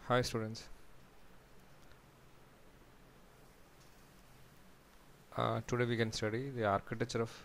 Hi students. Uh, today we can study the architecture of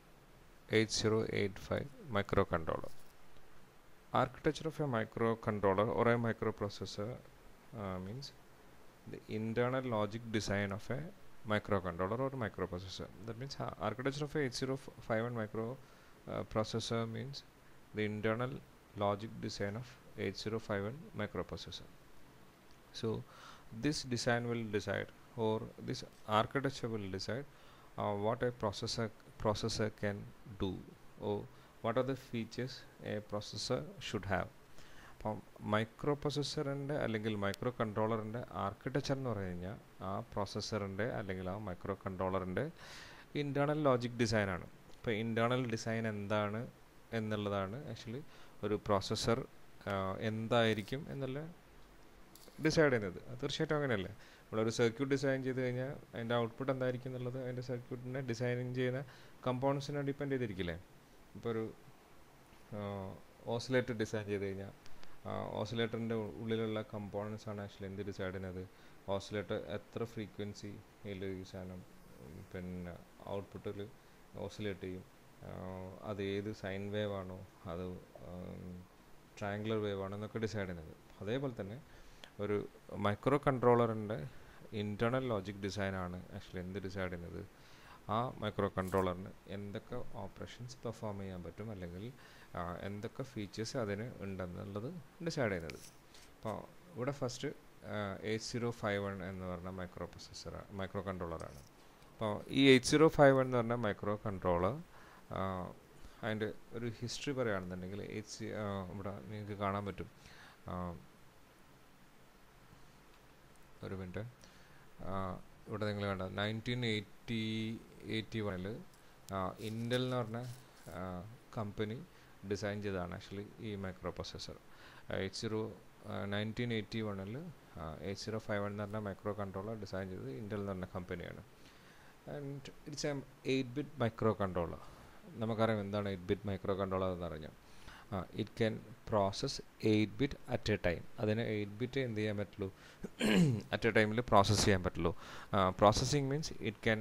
8085 microcontroller. Architecture of a microcontroller or a microprocessor uh, means the internal logic design of a microcontroller or microprocessor. That means uh, architecture of a 8051 micro uh, processor means the internal logic design of 8051 microprocessor. So this design will decide or this architecture will decide uh, what a processor processor can do or what are the features a processor should have അപ്പം micro പ്രൊസസ്സറിൻ്റെ അല്ലെങ്കിൽ micro കൺട്രോളറിൻ്റെ architecture എന്ന് പറഞ്ഞു കഴിഞ്ഞാൽ ആ പ്രോസസ്സറിൻ്റെ അല്ലെങ്കിൽ ആ micro കൺട്രോളറിൻ്റെ ഇൻറ്റേർണൽ ലോജിക് ഡിസൈനാണ് ഇപ്പോൾ ഇൻറ്റേർണൽ ഡിസൈൻ എന്താണ് എന്നുള്ളതാണ് ആക്ച്വലി ഒരു പ്രോസസ്സർ എന്തായിരിക്കും എന്നുള്ള ഡിസൈഡ് ചെയ്യുന്നത് അത് തീർച്ചയായിട്ടും അങ്ങനെയല്ലേ നമ്മളൊരു സർക്യൂട്ട് ഡിസൈൻ ചെയ്ത് കഴിഞ്ഞാൽ അതിൻ്റെ ഔട്ട്പുട്ട് എന്തായിരിക്കും എന്നുള്ളത് അതിൻ്റെ സർക്യൂട്ടിനെ ഡിസൈനിങ് ചെയ്യുന്ന കമ്പോണൻസിനെ ഡിപ്പെൻഡ് ചെയ്തിരിക്കില്ലേ ഇപ്പോൾ ഒരു ഓസിലേറ്റർ ഡിസൈൻ ചെയ്ത് കഴിഞ്ഞാൽ ഓസിലേറ്ററിൻ്റെ ഉള്ളിലുള്ള കമ്പോണൻസ് ആണ് ആക്ച്വലി എന്ത് ഡിസൈഡ് ചെയ്യുന്നത് ഓസിലേറ്റർ എത്ര ഫ്രീക്വൻസിയിൽ യൂസ് ചെയ്യണം പിന്നെ ഔട്ട്പുട്ടിൽ ഓസിലേറ്റ് ചെയ്യും അത് ഏത് സൈൻ വേവ് ആണോ അത് ട്രയാങ്കുലർ വേവ് ആണോ എന്നൊക്കെ ഡിസൈഡ് ചെയ്യുന്നത് അതേപോലെ തന്നെ ഒരു മൈക്രോ കൺട്രോളറിൻ്റെ ഇൻറ്റേർണൽ ലോജിക് ഡിസൈനാണ് ആക്ച്വലി എന്ത് ഡിസൈഡ് ചെയ്യുന്നത് ആ മൈക്രോ കൺട്രോളറിന് എന്തൊക്കെ ഓപ്പറേഷൻസ് പെർഫോം ചെയ്യാൻ പറ്റും അല്ലെങ്കിൽ എന്തൊക്കെ ഫീച്ചേഴ്സ് അതിന് ഉണ്ടെന്നുള്ളത് ഡിസൈഡ് ചെയ്യുന്നത് അപ്പോൾ ഇവിടെ first eight zero five one എന്ന് പറഞ്ഞ മൈക്രോ പ്രൊസസ്സർ മൈക്രോ കൺട്രോളറാണ് അപ്പോൾ ഈ എയ്റ്റ് സീറോ ഫൈവ് വൺ എന്ന് പറഞ്ഞ മൈക്രോ കൺട്രോളർ അതിൻ്റെ ഒരു ഹിസ്റ്ററി പറയുകയാണെന്നുണ്ടെങ്കിൽ എയ്റ്റ് സി ഇവിടെ നിങ്ങൾക്ക് കാണാൻ പറ്റും ഒരു മിനിറ്റ് ഇവിടെ നിങ്ങൾ കണ്ട നയൻറ്റീൻ എയ്റ്റി എയ്റ്റി വണ്ണിൽ ഇൻഡൽ എന്ന് പറഞ്ഞ കമ്പനി ഡിസൈൻ ചെയ്തതാണ് ആക്ച്വലി ഈ micro processor eight zero nineteen eighty വണ്ണിൽ എയ്റ്റ് സീറോ ഫൈവ് വൺ എന്ന് പറഞ്ഞ മൈക്രോ കൺട്രോളർ ഡിസൈൻ ചെയ്തത് ഇൻഡൽ എന്ന് പറഞ്ഞ കമ്പനിയാണ് and it's a eight bit micro controller നമുക്കറിയാം എന്താണ് എയ്റ്റ് ബിറ്റ് മൈക്രോ കൺട്രോളർ എന്ന് പറഞ്ഞാൽ it can process eight bit at a time അതിന് എയ്റ്റ് ബിറ്റ് എന്ത് ചെയ്യാൻ പറ്റുള്ളൂ അറ്റ് എ ടൈമിൽ പ്രോസസ്സ് ചെയ്യാൻ പറ്റുള്ളൂ processing means it can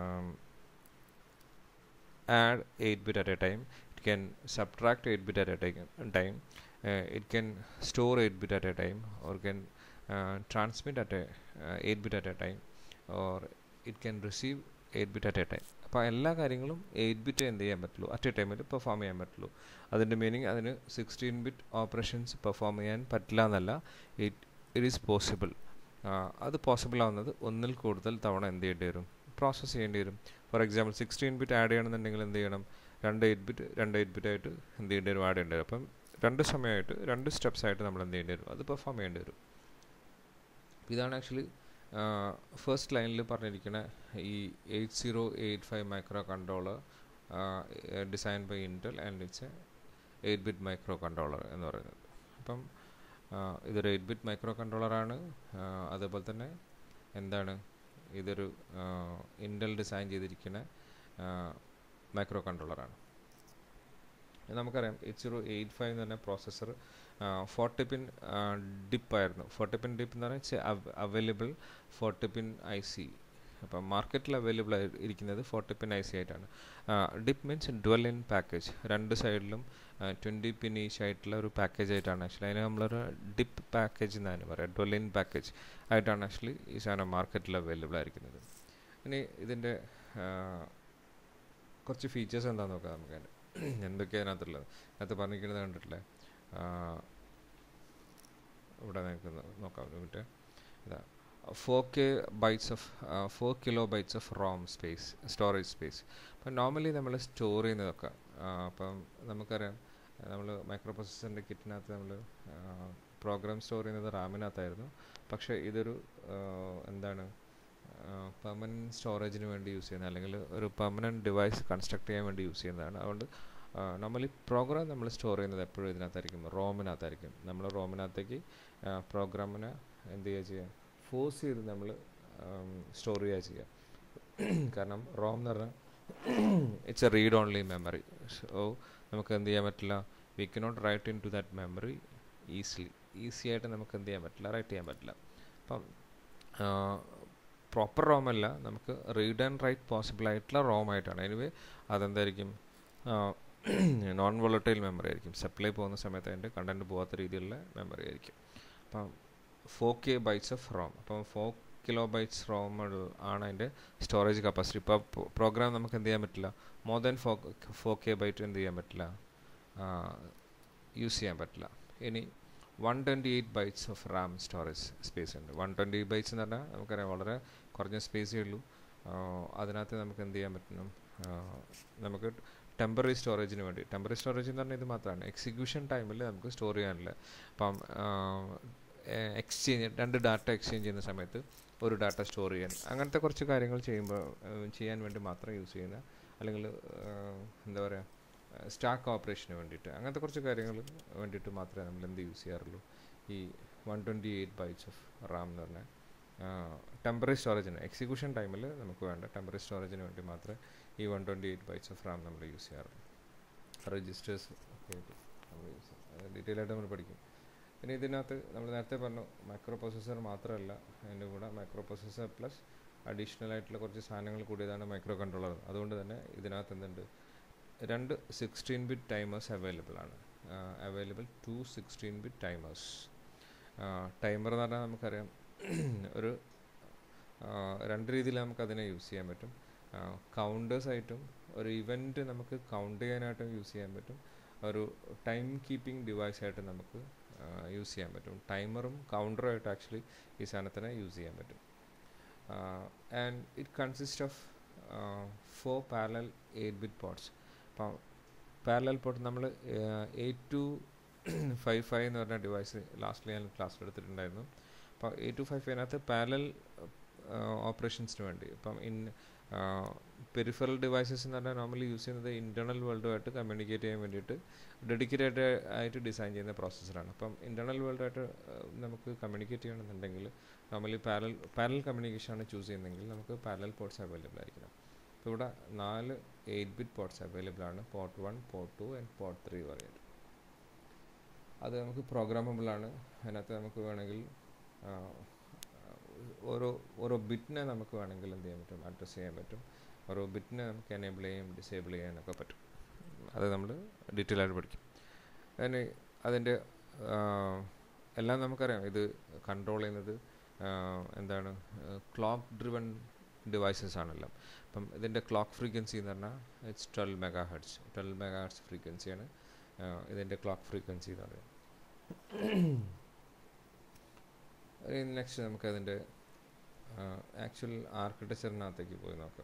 add eight bit at a time it can subtract eight bit at a time it can store eight bit at a time or can transmit at A eight bit at a time or it can receive eight bit at a time അപ്പോൾ എല്ലാ കാര്യങ്ങളും eight bit എന്ത് ചെയ്യാൻ പറ്റുള്ളൂ at a ടൈമിൽ perform ചെയ്യാൻ പറ്റുള്ളൂ അതിൻ്റെ മീനിങ് അതിന് സിക്സ്റ്റീൻ ബിറ്റ് ഓപ്പറേഷൻസ് പെർഫോം ചെയ്യാൻ പറ്റില്ല എന്നല്ല ഇറ്റ് ഇറ്റ് ഈസ് പോസിബിൾ അത് പോസിബിൾ ആവുന്നത് ഒന്നിൽ കൂടുതൽ തവണ എന്ത് ചെയ്യേണ്ടി വരും പ്രോസസ്സ് ചെയ്യേണ്ടി വരും for example sixteen bit add ചെയ്യണമെന്നുണ്ടെങ്കിൽ എന്ത് ചെയ്യണം രണ്ട് എയ്റ്റ് ബിറ്റ് രണ്ട് എയ്റ്റ് ബിറ്റ് ആയിട്ട് എന്ത് ചെയ്യേണ്ടി വരും ആഡ് ചെയ്യേണ്ടി വരും അപ്പം രണ്ട് സമയമായിട്ട് രണ്ട് സ്റ്റെപ്സ് ആയിട്ട് നമ്മൾ എന്ത് ചെയ്യേണ്ടി വരും അത് പെർഫോം ചെയ്യേണ്ടി വരും ഇതാണ് ആക്ച്വലി ഫസ്റ്റ് ലൈനിൽ പറഞ്ഞിരിക്കുന്ന ഈ eight zero eight five micro controller design by Intel and it's a eight bit micro controller എന്ന് പറയുന്നത് അപ്പം ഇതൊരു എയ്റ്റ് ബിറ്റ് മൈക്രോ കൺട്രോളറാണ് അതേപോലെ തന്നെ എന്താണ് ഇതൊരു ഇൻറ്റൽ ഡിസൈൻ ചെയ്തിരിക്കുന്ന മൈക്രോ കൺട്രോളറാണ് നമുക്കറിയാം എയ്റ്റ് സീറോ എയ്റ്റ് ഫൈവ് എന്ന് പറഞ്ഞ പ്രോസസ്സർ ഫോർട്ടി പിൻ ഡിപ്പ് ആയിരുന്നു ഫോർട്ടി പിൻ ഡിപ്പ് എന്ന് പറഞ്ഞാൽ available forty pin I C അപ്പം മാർക്കറ്റിൽ അവൈലബിൾ ആയി ഇരിക്കുന്നത് ഫോർട്ടി പിൻ ഐ സി ആയിട്ടാണ് DIP means dual in package രണ്ട് സൈഡിലും ട്വൻറ്റി പിൻ ഈച്ച് ആയിട്ടുള്ള ഒരു പാക്കേജ് ആയിട്ടാണ് ആക്ച്വലി അതിന് നമ്മളൊരു ഡിപ്പ് പാക്കേജ് എന്നാണ് പറയുക ഡുവൽ ഇൻ പാക്കേജ് ആയിട്ടാണ് ആക്ച്വലി ഈ സാധനം മാർക്കറ്റിൽ അവൈലബിൾ ആയിരിക്കുന്നത് ഇനി ഇതിൻ്റെ കുറച്ച് ഫീച്ചേഴ്സ് എന്താണെന്ന് നോക്കാം നമുക്ക് അതിൻ്റെ എന്തൊക്കെയാണ് അതിനകത്തുള്ളത് അതിനകത്ത് പറഞ്ഞിരിക്കുന്നത് കണ്ടിട്ടില്ലേ ഇവിടെ നിങ്ങൾക്ക് നോക്കാം ഒരു മിനിറ്റ് ഇതാ four K bytes of four kilo bytes of ROM space storage space അപ്പം നോർമലി നമ്മൾ സ്റ്റോർ ചെയ്യുന്നതൊക്കെ അപ്പം നമുക്കറിയാം നമ്മൾ മൈക്രോ പ്രൊസസ്സറിൻ്റെ കിറ്റിനകത്ത് നമ്മൾ പ്രോഗ്രാം സ്റ്റോർ ചെയ്യുന്നത് റാമിനകത്തായിരുന്നു പക്ഷേ ഇതൊരു എന്താണ് പെർമനൻറ്റ് സ്റ്റോറേജിന് വേണ്ടി യൂസ് ചെയ്യുന്നത് അല്ലെങ്കിൽ ഒരു പെർമനൻറ്റ് ഡിവൈസ് കൺസ്ട്രക്ട് ചെയ്യാൻ വേണ്ടി യൂസ് ചെയ്യുന്നതാണ് അതുകൊണ്ട് നോർമലി പ്രോഗ്രാം നമ്മൾ സ്റ്റോർ ചെയ്യുന്നത് എപ്പോഴും ഇതിനകത്തായിരിക്കും റോമിനകത്തായിരിക്കും നമ്മൾ റോമിനകത്തേക്ക് പ്രോഗ്രാമിനെ എന്ത് ചെയ്യുക ചെയ്യുക ഫോഴ്സ് ചെയ്ത് നമ്മൾ സ്റ്റോർ ചെയ്യുക ചെയ്യുക കാരണം റോം എന്ന് പറഞ്ഞാൽ it's a read only memory so നമുക്ക് എന്ത് ചെയ്യാൻ പറ്റില്ല we cannot write into that memory easily easy ആയിട്ട് നമുക്ക് എന്ത് ചെയ്യാൻ പറ്റില്ല റൈറ്റ് ചെയ്യാൻ പറ്റില്ല അപ്പം പ്രോപ്പർ റോം അല്ല നമുക്ക് റീഡ് ആൻഡ് റൈറ്റ് പോസിബിൾ ആയിട്ടുള്ള റോം ആയിട്ടാണ് എനിവേ അതെന്തായിരിക്കും നോൺ വോളട്ടൈൽ മെമ്മറി ആയിരിക്കും സപ്ലൈ പോകുന്ന സമയത്ത് അതിൻ്റെ കണ്ടൻറ്റ് പോകാത്ത രീതിയിലുള്ള മെമ്മറി ആയിരിക്കും അപ്പം four K bytes of ROM അപ്പം ഫോർ കിലോ ബൈറ്റ്സ് റോം ആണ് അതിൻ്റെ സ്റ്റോറേജ് കപ്പാസിറ്റി ഇപ്പോൾ പ്രോഗ്രാം നമുക്ക് എന്ത് ചെയ്യാൻ പറ്റില്ല more than fo four K byte എന്ത് ചെയ്യാൻ പറ്റില്ല യൂസ് ചെയ്യാൻ പറ്റില്ല ഇനി one twenty eight bytes of RAM storage space ഉണ്ട് വൺ ട്വൻറ്റി എയ്റ്റ് ബൈറ്റ്സ് എന്ന് പറഞ്ഞാൽ നമുക്കറിയാം വളരെ കുറഞ്ഞ സ്പേസേ ഉള്ളൂ അതിനകത്ത് നമുക്ക് എന്ത് ചെയ്യാൻ പറ്റണം നമുക്ക് ടെമ്പററി സ്റ്റോറേജിന് വേണ്ടി ടെമ്പററി സ്റ്റോറേജ് എന്ന് പറഞ്ഞാൽ ഇത് മാത്രമാണ് എക്സിക്യൂഷൻ ടൈമിൽ നമുക്ക് സ്റ്റോർ ചെയ്യാനില്ല അപ്പം എക്സ്ചേഞ്ച് രണ്ട് ഡാറ്റ എക്സ്ചേഞ്ച് ചെയ്യുന്ന സമയത്ത് ഒരു ഡാറ്റ സ്റ്റോർ ചെയ്യാൻ അങ്ങനത്തെ കുറച്ച് കാര്യങ്ങൾ ചെയ്യുമ്പോൾ ചെയ്യാൻ വേണ്ടി മാത്രം യൂസ് ചെയ്യുന്ന അല്ലെങ്കിൽ എന്താ പറയുക സ്റ്റാക്ക് ഓപ്പറേഷന് വേണ്ടിയിട്ട് അങ്ങനത്തെ കുറച്ച് കാര്യങ്ങൾ വേണ്ടിയിട്ട് മാത്രമേ നമ്മൾ എന്ത് യൂസ് ചെയ്യാറുള്ളൂ ഈ one twenty eight bytes of RAM എന്ന് പറഞ്ഞാൽ ടെമ്പററി സ്റ്റോറേജിന് എക്സിക്യൂഷൻ ടൈമിൽ നമുക്ക് വേണ്ട ടെമ്പററി സ്റ്റോറേജിന് വേണ്ടി മാത്രമേ ഈ one twenty eight bytes of RAM നമ്മൾ യൂസ് ചെയ്യാറുള്ളൂ രജിസ്റ്റേഴ്സ് ഒക്കെ നമ്മൾ യൂസ് ഡീറ്റെയിൽ ആയിട്ട് നമ്മൾ പഠിക്കും പിന്നെ ഇതിനകത്ത് നമ്മൾ നേരത്തെ പറഞ്ഞു മൈക്രോ പ്രോസസ്സർ മാത്രമല്ല അതിൻ്റെ കൂടെ മൈക്രോ പ്രോസസ്സർ പ്ലസ് അഡീഷണൽ ആയിട്ടുള്ള കുറച്ച് സാധനങ്ങൾ കൂടിയതാണ് മൈക്രോ കൺട്രോളർ അതുകൊണ്ട് തന്നെ ഇതിനകത്ത് എന്തുണ്ട് രണ്ട് സിക്സ്റ്റീൻ ബിറ്റ് ടൈമേഴ്സ് അവൈലബിൾ ആണ് available two sixteen bit timers timer എന്ന് പറഞ്ഞാൽ നമുക്കറിയാം ഒരു രണ്ട് രീതിയിൽ നമുക്ക് അതിനെ യൂസ് ചെയ്യാൻ പറ്റും കൗണ്ടേഴ്സ് ആയിട്ടും ഒരു ഇവൻറ്റ് നമുക്ക് കൗണ്ട് ചെയ്യാനായിട്ടും യൂസ് ചെയ്യാൻ പറ്റും ഒരു ടൈം കീപ്പിംഗ് ഡിവൈസ് ആയിട്ട് നമുക്ക് യൂസ് ചെയ്യാൻ പറ്റും ടൈമറും കൗണ്ടറും ആയിട്ട് ആക്ച്വലി ഈ സാധനത്തിനെ യൂസ് ചെയ്യാൻ പറ്റും and it consist of four parallel eight bit ports അപ്പം പാരലൽ പോർട്ട് നമ്മൾ എയ്റ്റ് ടു ഫൈവ് ഫൈവ് എന്ന് പറഞ്ഞ ഡിവൈസ് ലാസ്റ്റിൽ ഞാൻ ക്ലാസ്സിൽ എടുത്തിട്ടുണ്ടായിരുന്നു അപ്പോൾ എയ്റ്റ് ടു ഫൈവ് ഫൈവിനകത്ത് പാരലൽ ഓപ്പറേഷൻസിന് വേണ്ടി ഇപ്പം ഇൻ പെരിഫറൽ ഡിവൈസസ് എന്ന് പറഞ്ഞാൽ നോർമലി യൂസ് ചെയ്യുന്നത് ഇൻറ്റേർണൽ വേൾഡുമായിട്ട് കമ്മ്യൂണിക്കേറ്റ് ചെയ്യാൻ വേണ്ടിയിട്ട് ഡെഡിക്കേറ്റഡ് ആയിട്ട് ഡിസൈൻ ചെയ്യുന്ന പ്രോസസ്സറാണ് അപ്പം ഇൻറ്റേർണൽ വേൾഡുമായിട്ട് നമുക്ക് കമ്മ്യൂണിക്കേറ്റ് ചെയ്യണമെന്നുണ്ടെങ്കിൽ നോർമലി പാരൽ പാരൽ കമ്മ്യൂണിക്കേഷനാണ് ചൂസ് ചെയ്യുന്നതെങ്കിൽ നമുക്ക് പാരലൽ പോർട്സ് അവൈലബിൾ ആയിരിക്കണം ഇപ്പോൾ ഇവിടെ നാല് എയ്റ്റ് ബിറ്റ് പോർട്സ് അവൈലബിൾ ആണ് port one port two and port three പറയുന്നത് അത് നമുക്ക് പ്രോഗ്രാമബിൾ ആണ് അതിനകത്ത് നമുക്ക് വേണമെങ്കിൽ ഓരോ ഓരോ ബിറ്റിനെ നമുക്ക് വേണമെങ്കിൽ എന്ത് ചെയ്യാൻ പറ്റും അഡ്രസ്സ് ചെയ്യാൻ പറ്റും ഓരോ ബിറ്റിനെ നമുക്ക് എനേബിൾ ചെയ്യാൻ ഡിസേബിൾ ചെയ്യാനൊക്കെ പറ്റും അത് നമ്മൾ ഡീറ്റെയിൽ ആയിട്ട് പഠിക്കും അതിന് അതിൻ്റെ എല്ലാം നമുക്കറിയാം ഇത് കൺട്രോൾ ചെയ്യുന്നത് എന്താണ് ക്ലോക്ക് ഡ്രിവൺ ഡിവൈസസ് ആണല്ലോ അപ്പം ഇതിൻ്റെ ക്ലോക്ക് ഫ്രീക്വൻസി എന്ന് പറഞ്ഞാൽ it's twelve mega hertz twelve mega hertz ഫ്രീക്വൻസിയാണ് ഇതിൻ്റെ ക്ലോക്ക് ഫ്രീക്വൻസി എന്ന് പറയുന്നത് നെക്സ്റ്റ് നമുക്ക് അതിൻ്റെ ആക്ച്വൽ ആർക്കിടെക്ചറിനകത്തേക്ക് പോയി നോക്കാം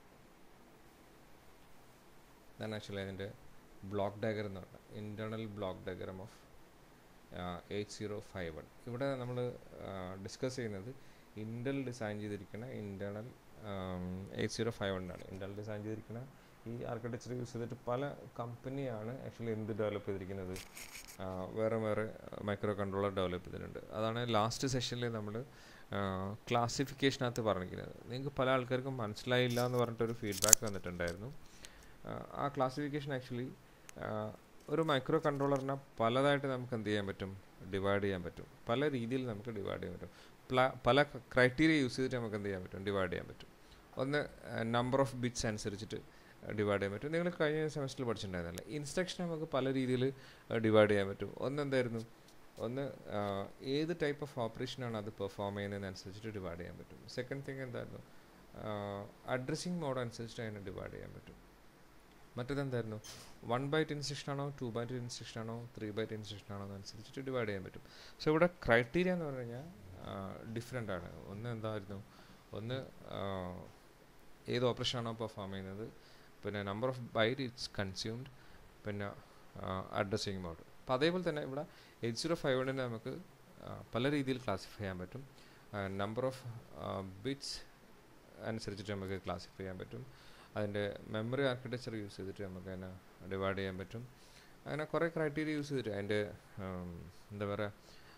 ഇതാണ് ആക്ച്വലി അതിൻ്റെ ബ്ലോക്ക് ഡയഗ്രം എന്ന് പറഞ്ഞാൽ internal block diagram of eight zero five one ഇവിടെ നമ്മൾ ഡിസ്കസ് ചെയ്യുന്നത് ഇൻറ്റൽ ഡിസൈൻ ചെയ്തിരിക്കുന്ന ഇൻറ്റേർണൽ എയ്റ്റ് സീറോ ഫൈവ് വണ്ണാണ് ഇൻറ്റൽ ഡിസൈൻ ചെയ്തിരിക്കുന്ന ഈ ആർക്കിടെക്ചർ യൂസ് ചെയ്തിട്ട് പല കമ്പനിയാണ് ആക്ച്വലി എന്ത് ഡെവലപ്പ് ചെയ്തിരിക്കുന്നത് വേറെ വേറെ മൈക്രോ കൺട്രോളർ ഡെവലപ്പ് ചെയ്തിട്ടുണ്ട് അതാണ് ലാസ്റ്റ് സെഷനിൽ നമ്മൾ ക്ലാസിഫിക്കേഷനകത്ത് പറഞ്ഞിരിക്കുന്നത് നിങ്ങൾക്ക് പല ആൾക്കാർക്കും മനസ്സിലായില്ല എന്ന് പറഞ്ഞിട്ടൊരു ഫീഡ്ബാക്ക് വന്നിട്ടുണ്ടായിരുന്നു ആ ക്ലാസിഫിക്കേഷൻ ആക്ച്വലി ഒരു മൈക്രോ കൺട്രോളറിനെ പലതായിട്ട് നമുക്ക് എന്ത് ചെയ്യാൻ പറ്റും ഡിവൈഡ് ചെയ്യാൻ പറ്റും പല രീതിയിൽ നമുക്ക് ഡിവൈഡ് ചെയ്യാൻ പറ്റും പല ക്രൈറ്റീരിയ യൂസ് ചെയ്തിട്ട് നമുക്ക് എന്ത് ചെയ്യാൻ പറ്റും ഡിവൈഡ് ചെയ്യാൻ പറ്റും ഒന്ന് നമ്പർ ഓഫ് ബിറ്റ്സ് അനുസരിച്ചിട്ട് ഡിവൈഡ് ചെയ്യാൻ പറ്റും നിങ്ങൾ കഴിഞ്ഞ സെമസ്റ്ററിൽ പഠിച്ചിട്ടുണ്ടായിരുന്നല്ലേ ഇൻസ്ട്രക്ഷൻ നമുക്ക് പല രീതിയിൽ ഡിവൈഡ് ചെയ്യാൻ പറ്റും ഒന്ന് എന്തായിരുന്നു ഒന്ന് ഏത് ടൈപ്പ് ഓഫ് ഓപ്പറേഷനാണ് അത് പെർഫോം ചെയ്യുന്നതിനനുസരിച്ചിട്ട് ഡിവൈഡ് ചെയ്യാൻ പറ്റും സെക്കൻഡ് തിങ് എന്തായിരുന്നു അഡ്രസ്സിങ് മോഡ് അനുസരിച്ചിട്ട് അതിനെ ഡിവൈഡ് ചെയ്യാൻ പറ്റും മറ്റേതെന്തായിരുന്നു വൺ ബൈറ്റ് ഇൻസ്ട്രക്ഷൻ ആണോ ടു ബൈറ്റ് ഇൻസ്ട്രക്ഷൻ ആണോ ത്രീ ബൈറ്റ് ഇൻസ്ട്രക്ഷൻ ആണോ എന്നനുസരിച്ചിട്ട് ഡിവൈഡ് ചെയ്യാൻ പറ്റും സോ ഇവിടെ ക്രൈറ്റീരിയ എന്ന് പറഞ്ഞു കഴിഞ്ഞാൽ ഡിഫറെൻ്റ് ആണ് ഒന്ന് എന്തായിരുന്നു ഒന്ന് ഏത് ഓപ്പറേഷൻ ആണോ പെർഫോം ചെയ്യുന്നത് പിന്നെ number of byte it's consumed പിന്നെ അഡ്രസ്സിങ് മോഡ് അപ്പോൾ അതേപോലെ തന്നെ ഇവിടെ എയ്റ്റ് സീറോ ഫൈവ് വണ്ണിനെ നമുക്ക് പല രീതിയിൽ ക്ലാസിഫൈ ചെയ്യാൻ പറ്റും നമ്പർ ഓഫ് ബിറ്റ്സ് അനുസരിച്ചിട്ട് നമുക്ക് ക്ലാസിഫൈ ചെയ്യാൻ പറ്റും അതിൻ്റെ മെമ്മറി ആർക്കിടെക്ചർ യൂസ് ചെയ്തിട്ട് നമുക്ക് അതിനെ ഡിവൈഡ് ചെയ്യാൻ പറ്റും അങ്ങനെ കുറേ ക്രൈറ്റീരിയ യൂസ് ചെയ്തിട്ട് അതിൻ്റെ എന്താ പറയുക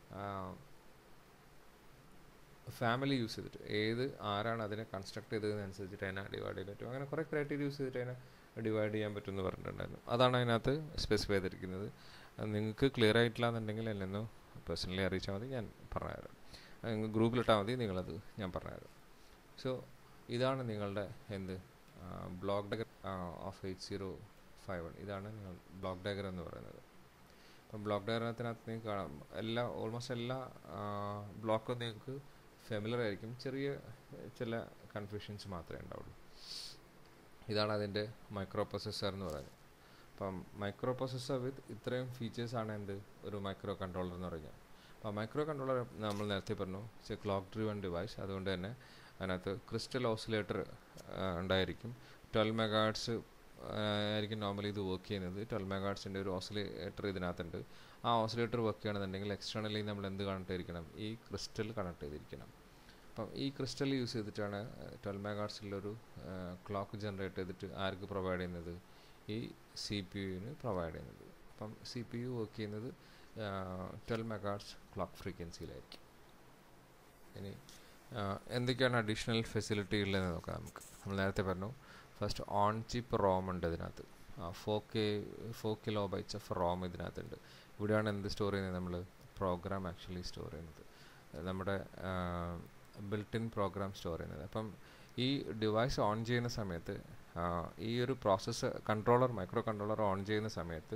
ഫാമിലി യൂസ് ചെയ്തിട്ട് ഏത് ആരാണ് അതിനെ കൺസ്ട്രക്ട് ചെയ്തതിനനുസരിച്ചിട്ട് അതിനെ ഡിവൈഡ് ചെയ്യാൻ പറ്റും അങ്ങനെ കുറേ ക്രൈറ്റീരിയ യൂസ് ചെയ്തിട്ട് അതിനെ ഡിവൈഡ് ചെയ്യാൻ പറ്റും എന്ന് പറഞ്ഞിട്ടുണ്ടായിരുന്നു അതാണ് അതിനകത്ത് സ്പെസിഫൈ ചെയ്തിരിക്കുന്നത് നിങ്ങൾക്ക് ക്ലിയർ ആയിട്ടില്ല എന്നുണ്ടെങ്കിൽ എന്നെ പേഴ്സണലി അറിയിച്ചാൽ മതി ഞാൻ പറഞ്ഞുതരാം നിങ്ങൾ ഗ്രൂപ്പിലിട്ടാൽ മതി നിങ്ങളത് ഞാൻ പറഞ്ഞുതരാം സോ ഇതാണ് നിങ്ങളുടെ എന്ത് block diagram of eight zero five one ഇതാണ് നിങ്ങൾ ബ്ലോക്ക് ഡയഗ്രം എന്ന് പറയുന്നത് അപ്പം ബ്ലോക്ക് ഡയഗ്രാമത്തിനകത്ത് നിങ്ങൾക്ക് കാണാം എല്ലാ ഓൾമോസ്റ്റ് എല്ലാ ബ്ലോക്കും നിങ്ങൾക്ക് ഫെമിലർ ആയിരിക്കും ചെറിയ ചില കൺഫ്യൂഷൻസ് മാത്രമേ ഉണ്ടാവുള്ളൂ ഇതാണ് അതിൻ്റെ മൈക്രോ പ്രൊസസ്സർ എന്ന് പറയുന്നത് അപ്പം മൈക്രോ പ്രൊസസ്സർ വിത്ത് ഇത്രയും ഫീച്ചേഴ്സാണ് എന്ത് ഒരു മൈക്രോ കൺട്രോളർ എന്ന് പറഞ്ഞാൽ അപ്പോൾ മൈക്രോ കൺട്രോളർ നമ്മൾ നേരത്തെ പറഞ്ഞു it's a clock driven device അതുകൊണ്ട് തന്നെ അതിനകത്ത് ക്രിസ്റ്റൽ ഓസിലേറ്റർ ഉണ്ടായിരിക്കും ട്വൽവ് മെഗാഡ്സ് ആയിരിക്കും നോർമലി ഇത് വർക്ക് ചെയ്യുന്നത് ട്വൽവ് മെഗാഡ്സിൻ്റെ ഒരു ഓസിലേറ്റർ ഇതിനകത്തുണ്ട് ആ ഓസിലേറ്റർ വർക്ക് ചെയ്യണമെന്നുണ്ടെങ്കിൽ എക്സ്റ്റേണലി നമ്മൾ എന്ത് കണക്ട് ചെയ്തിരിക്കണം ഈ ക്രിസ്റ്റൽ കണക്ട് ചെയ്തിരിക്കണം അപ്പം ഈ ക്രിസ്റ്റൽ യൂസ് ചെയ്തിട്ടാണ് ട്വൽവ് മെഗാഡ്സിലൊരു ക്ലോക്ക് ജനറേറ്റ് ചെയ്തിട്ട് ആർക്ക് പ്രൊവൈഡ് ചെയ്യുന്നത് ഈ സി പി യുവിന് പ്രൊവൈഡ് ചെയ്യുന്നത് അപ്പം സി പി യു വർക്ക് ചെയ്യുന്നത് ട്വൽവ് മെഗാഡ്സ് ക്ലോക്ക് ഫ്രീക്വൻസിയിലായിരിക്കും ഇനി എന്തൊക്കെയാണ് അഡീഷണൽ ഫെസിലിറ്റി ഉള്ളതെന്ന് നോക്കാം നമുക്ക് നമ്മൾ നേരത്തെ പറഞ്ഞു ഫസ്റ്റ് ഓൺ ചിപ്പ് റോം ഉണ്ട് ഇതിനകത്ത് four K four kilo bytes of ROM ഇതിനകത്തുണ്ട് ഇവിടെയാണ് എന്ത് സ്റ്റോർ ചെയ്യുന്നത് നമ്മൾ പ്രോഗ്രാം ആക്ച്വലി സ്റ്റോർ ചെയ്യുന്നത് നമ്മുടെ ബിൽട്ട് ഇൻ പ്രോഗ്രാം സ്റ്റോർ ചെയ്യുന്നത് അപ്പം ഈ ഡിവൈസ് ഓൺ ചെയ്യുന്ന സമയത്ത് ഈ ഒരു process controller micro controller on ചെയ്യുന്ന സമയത്ത്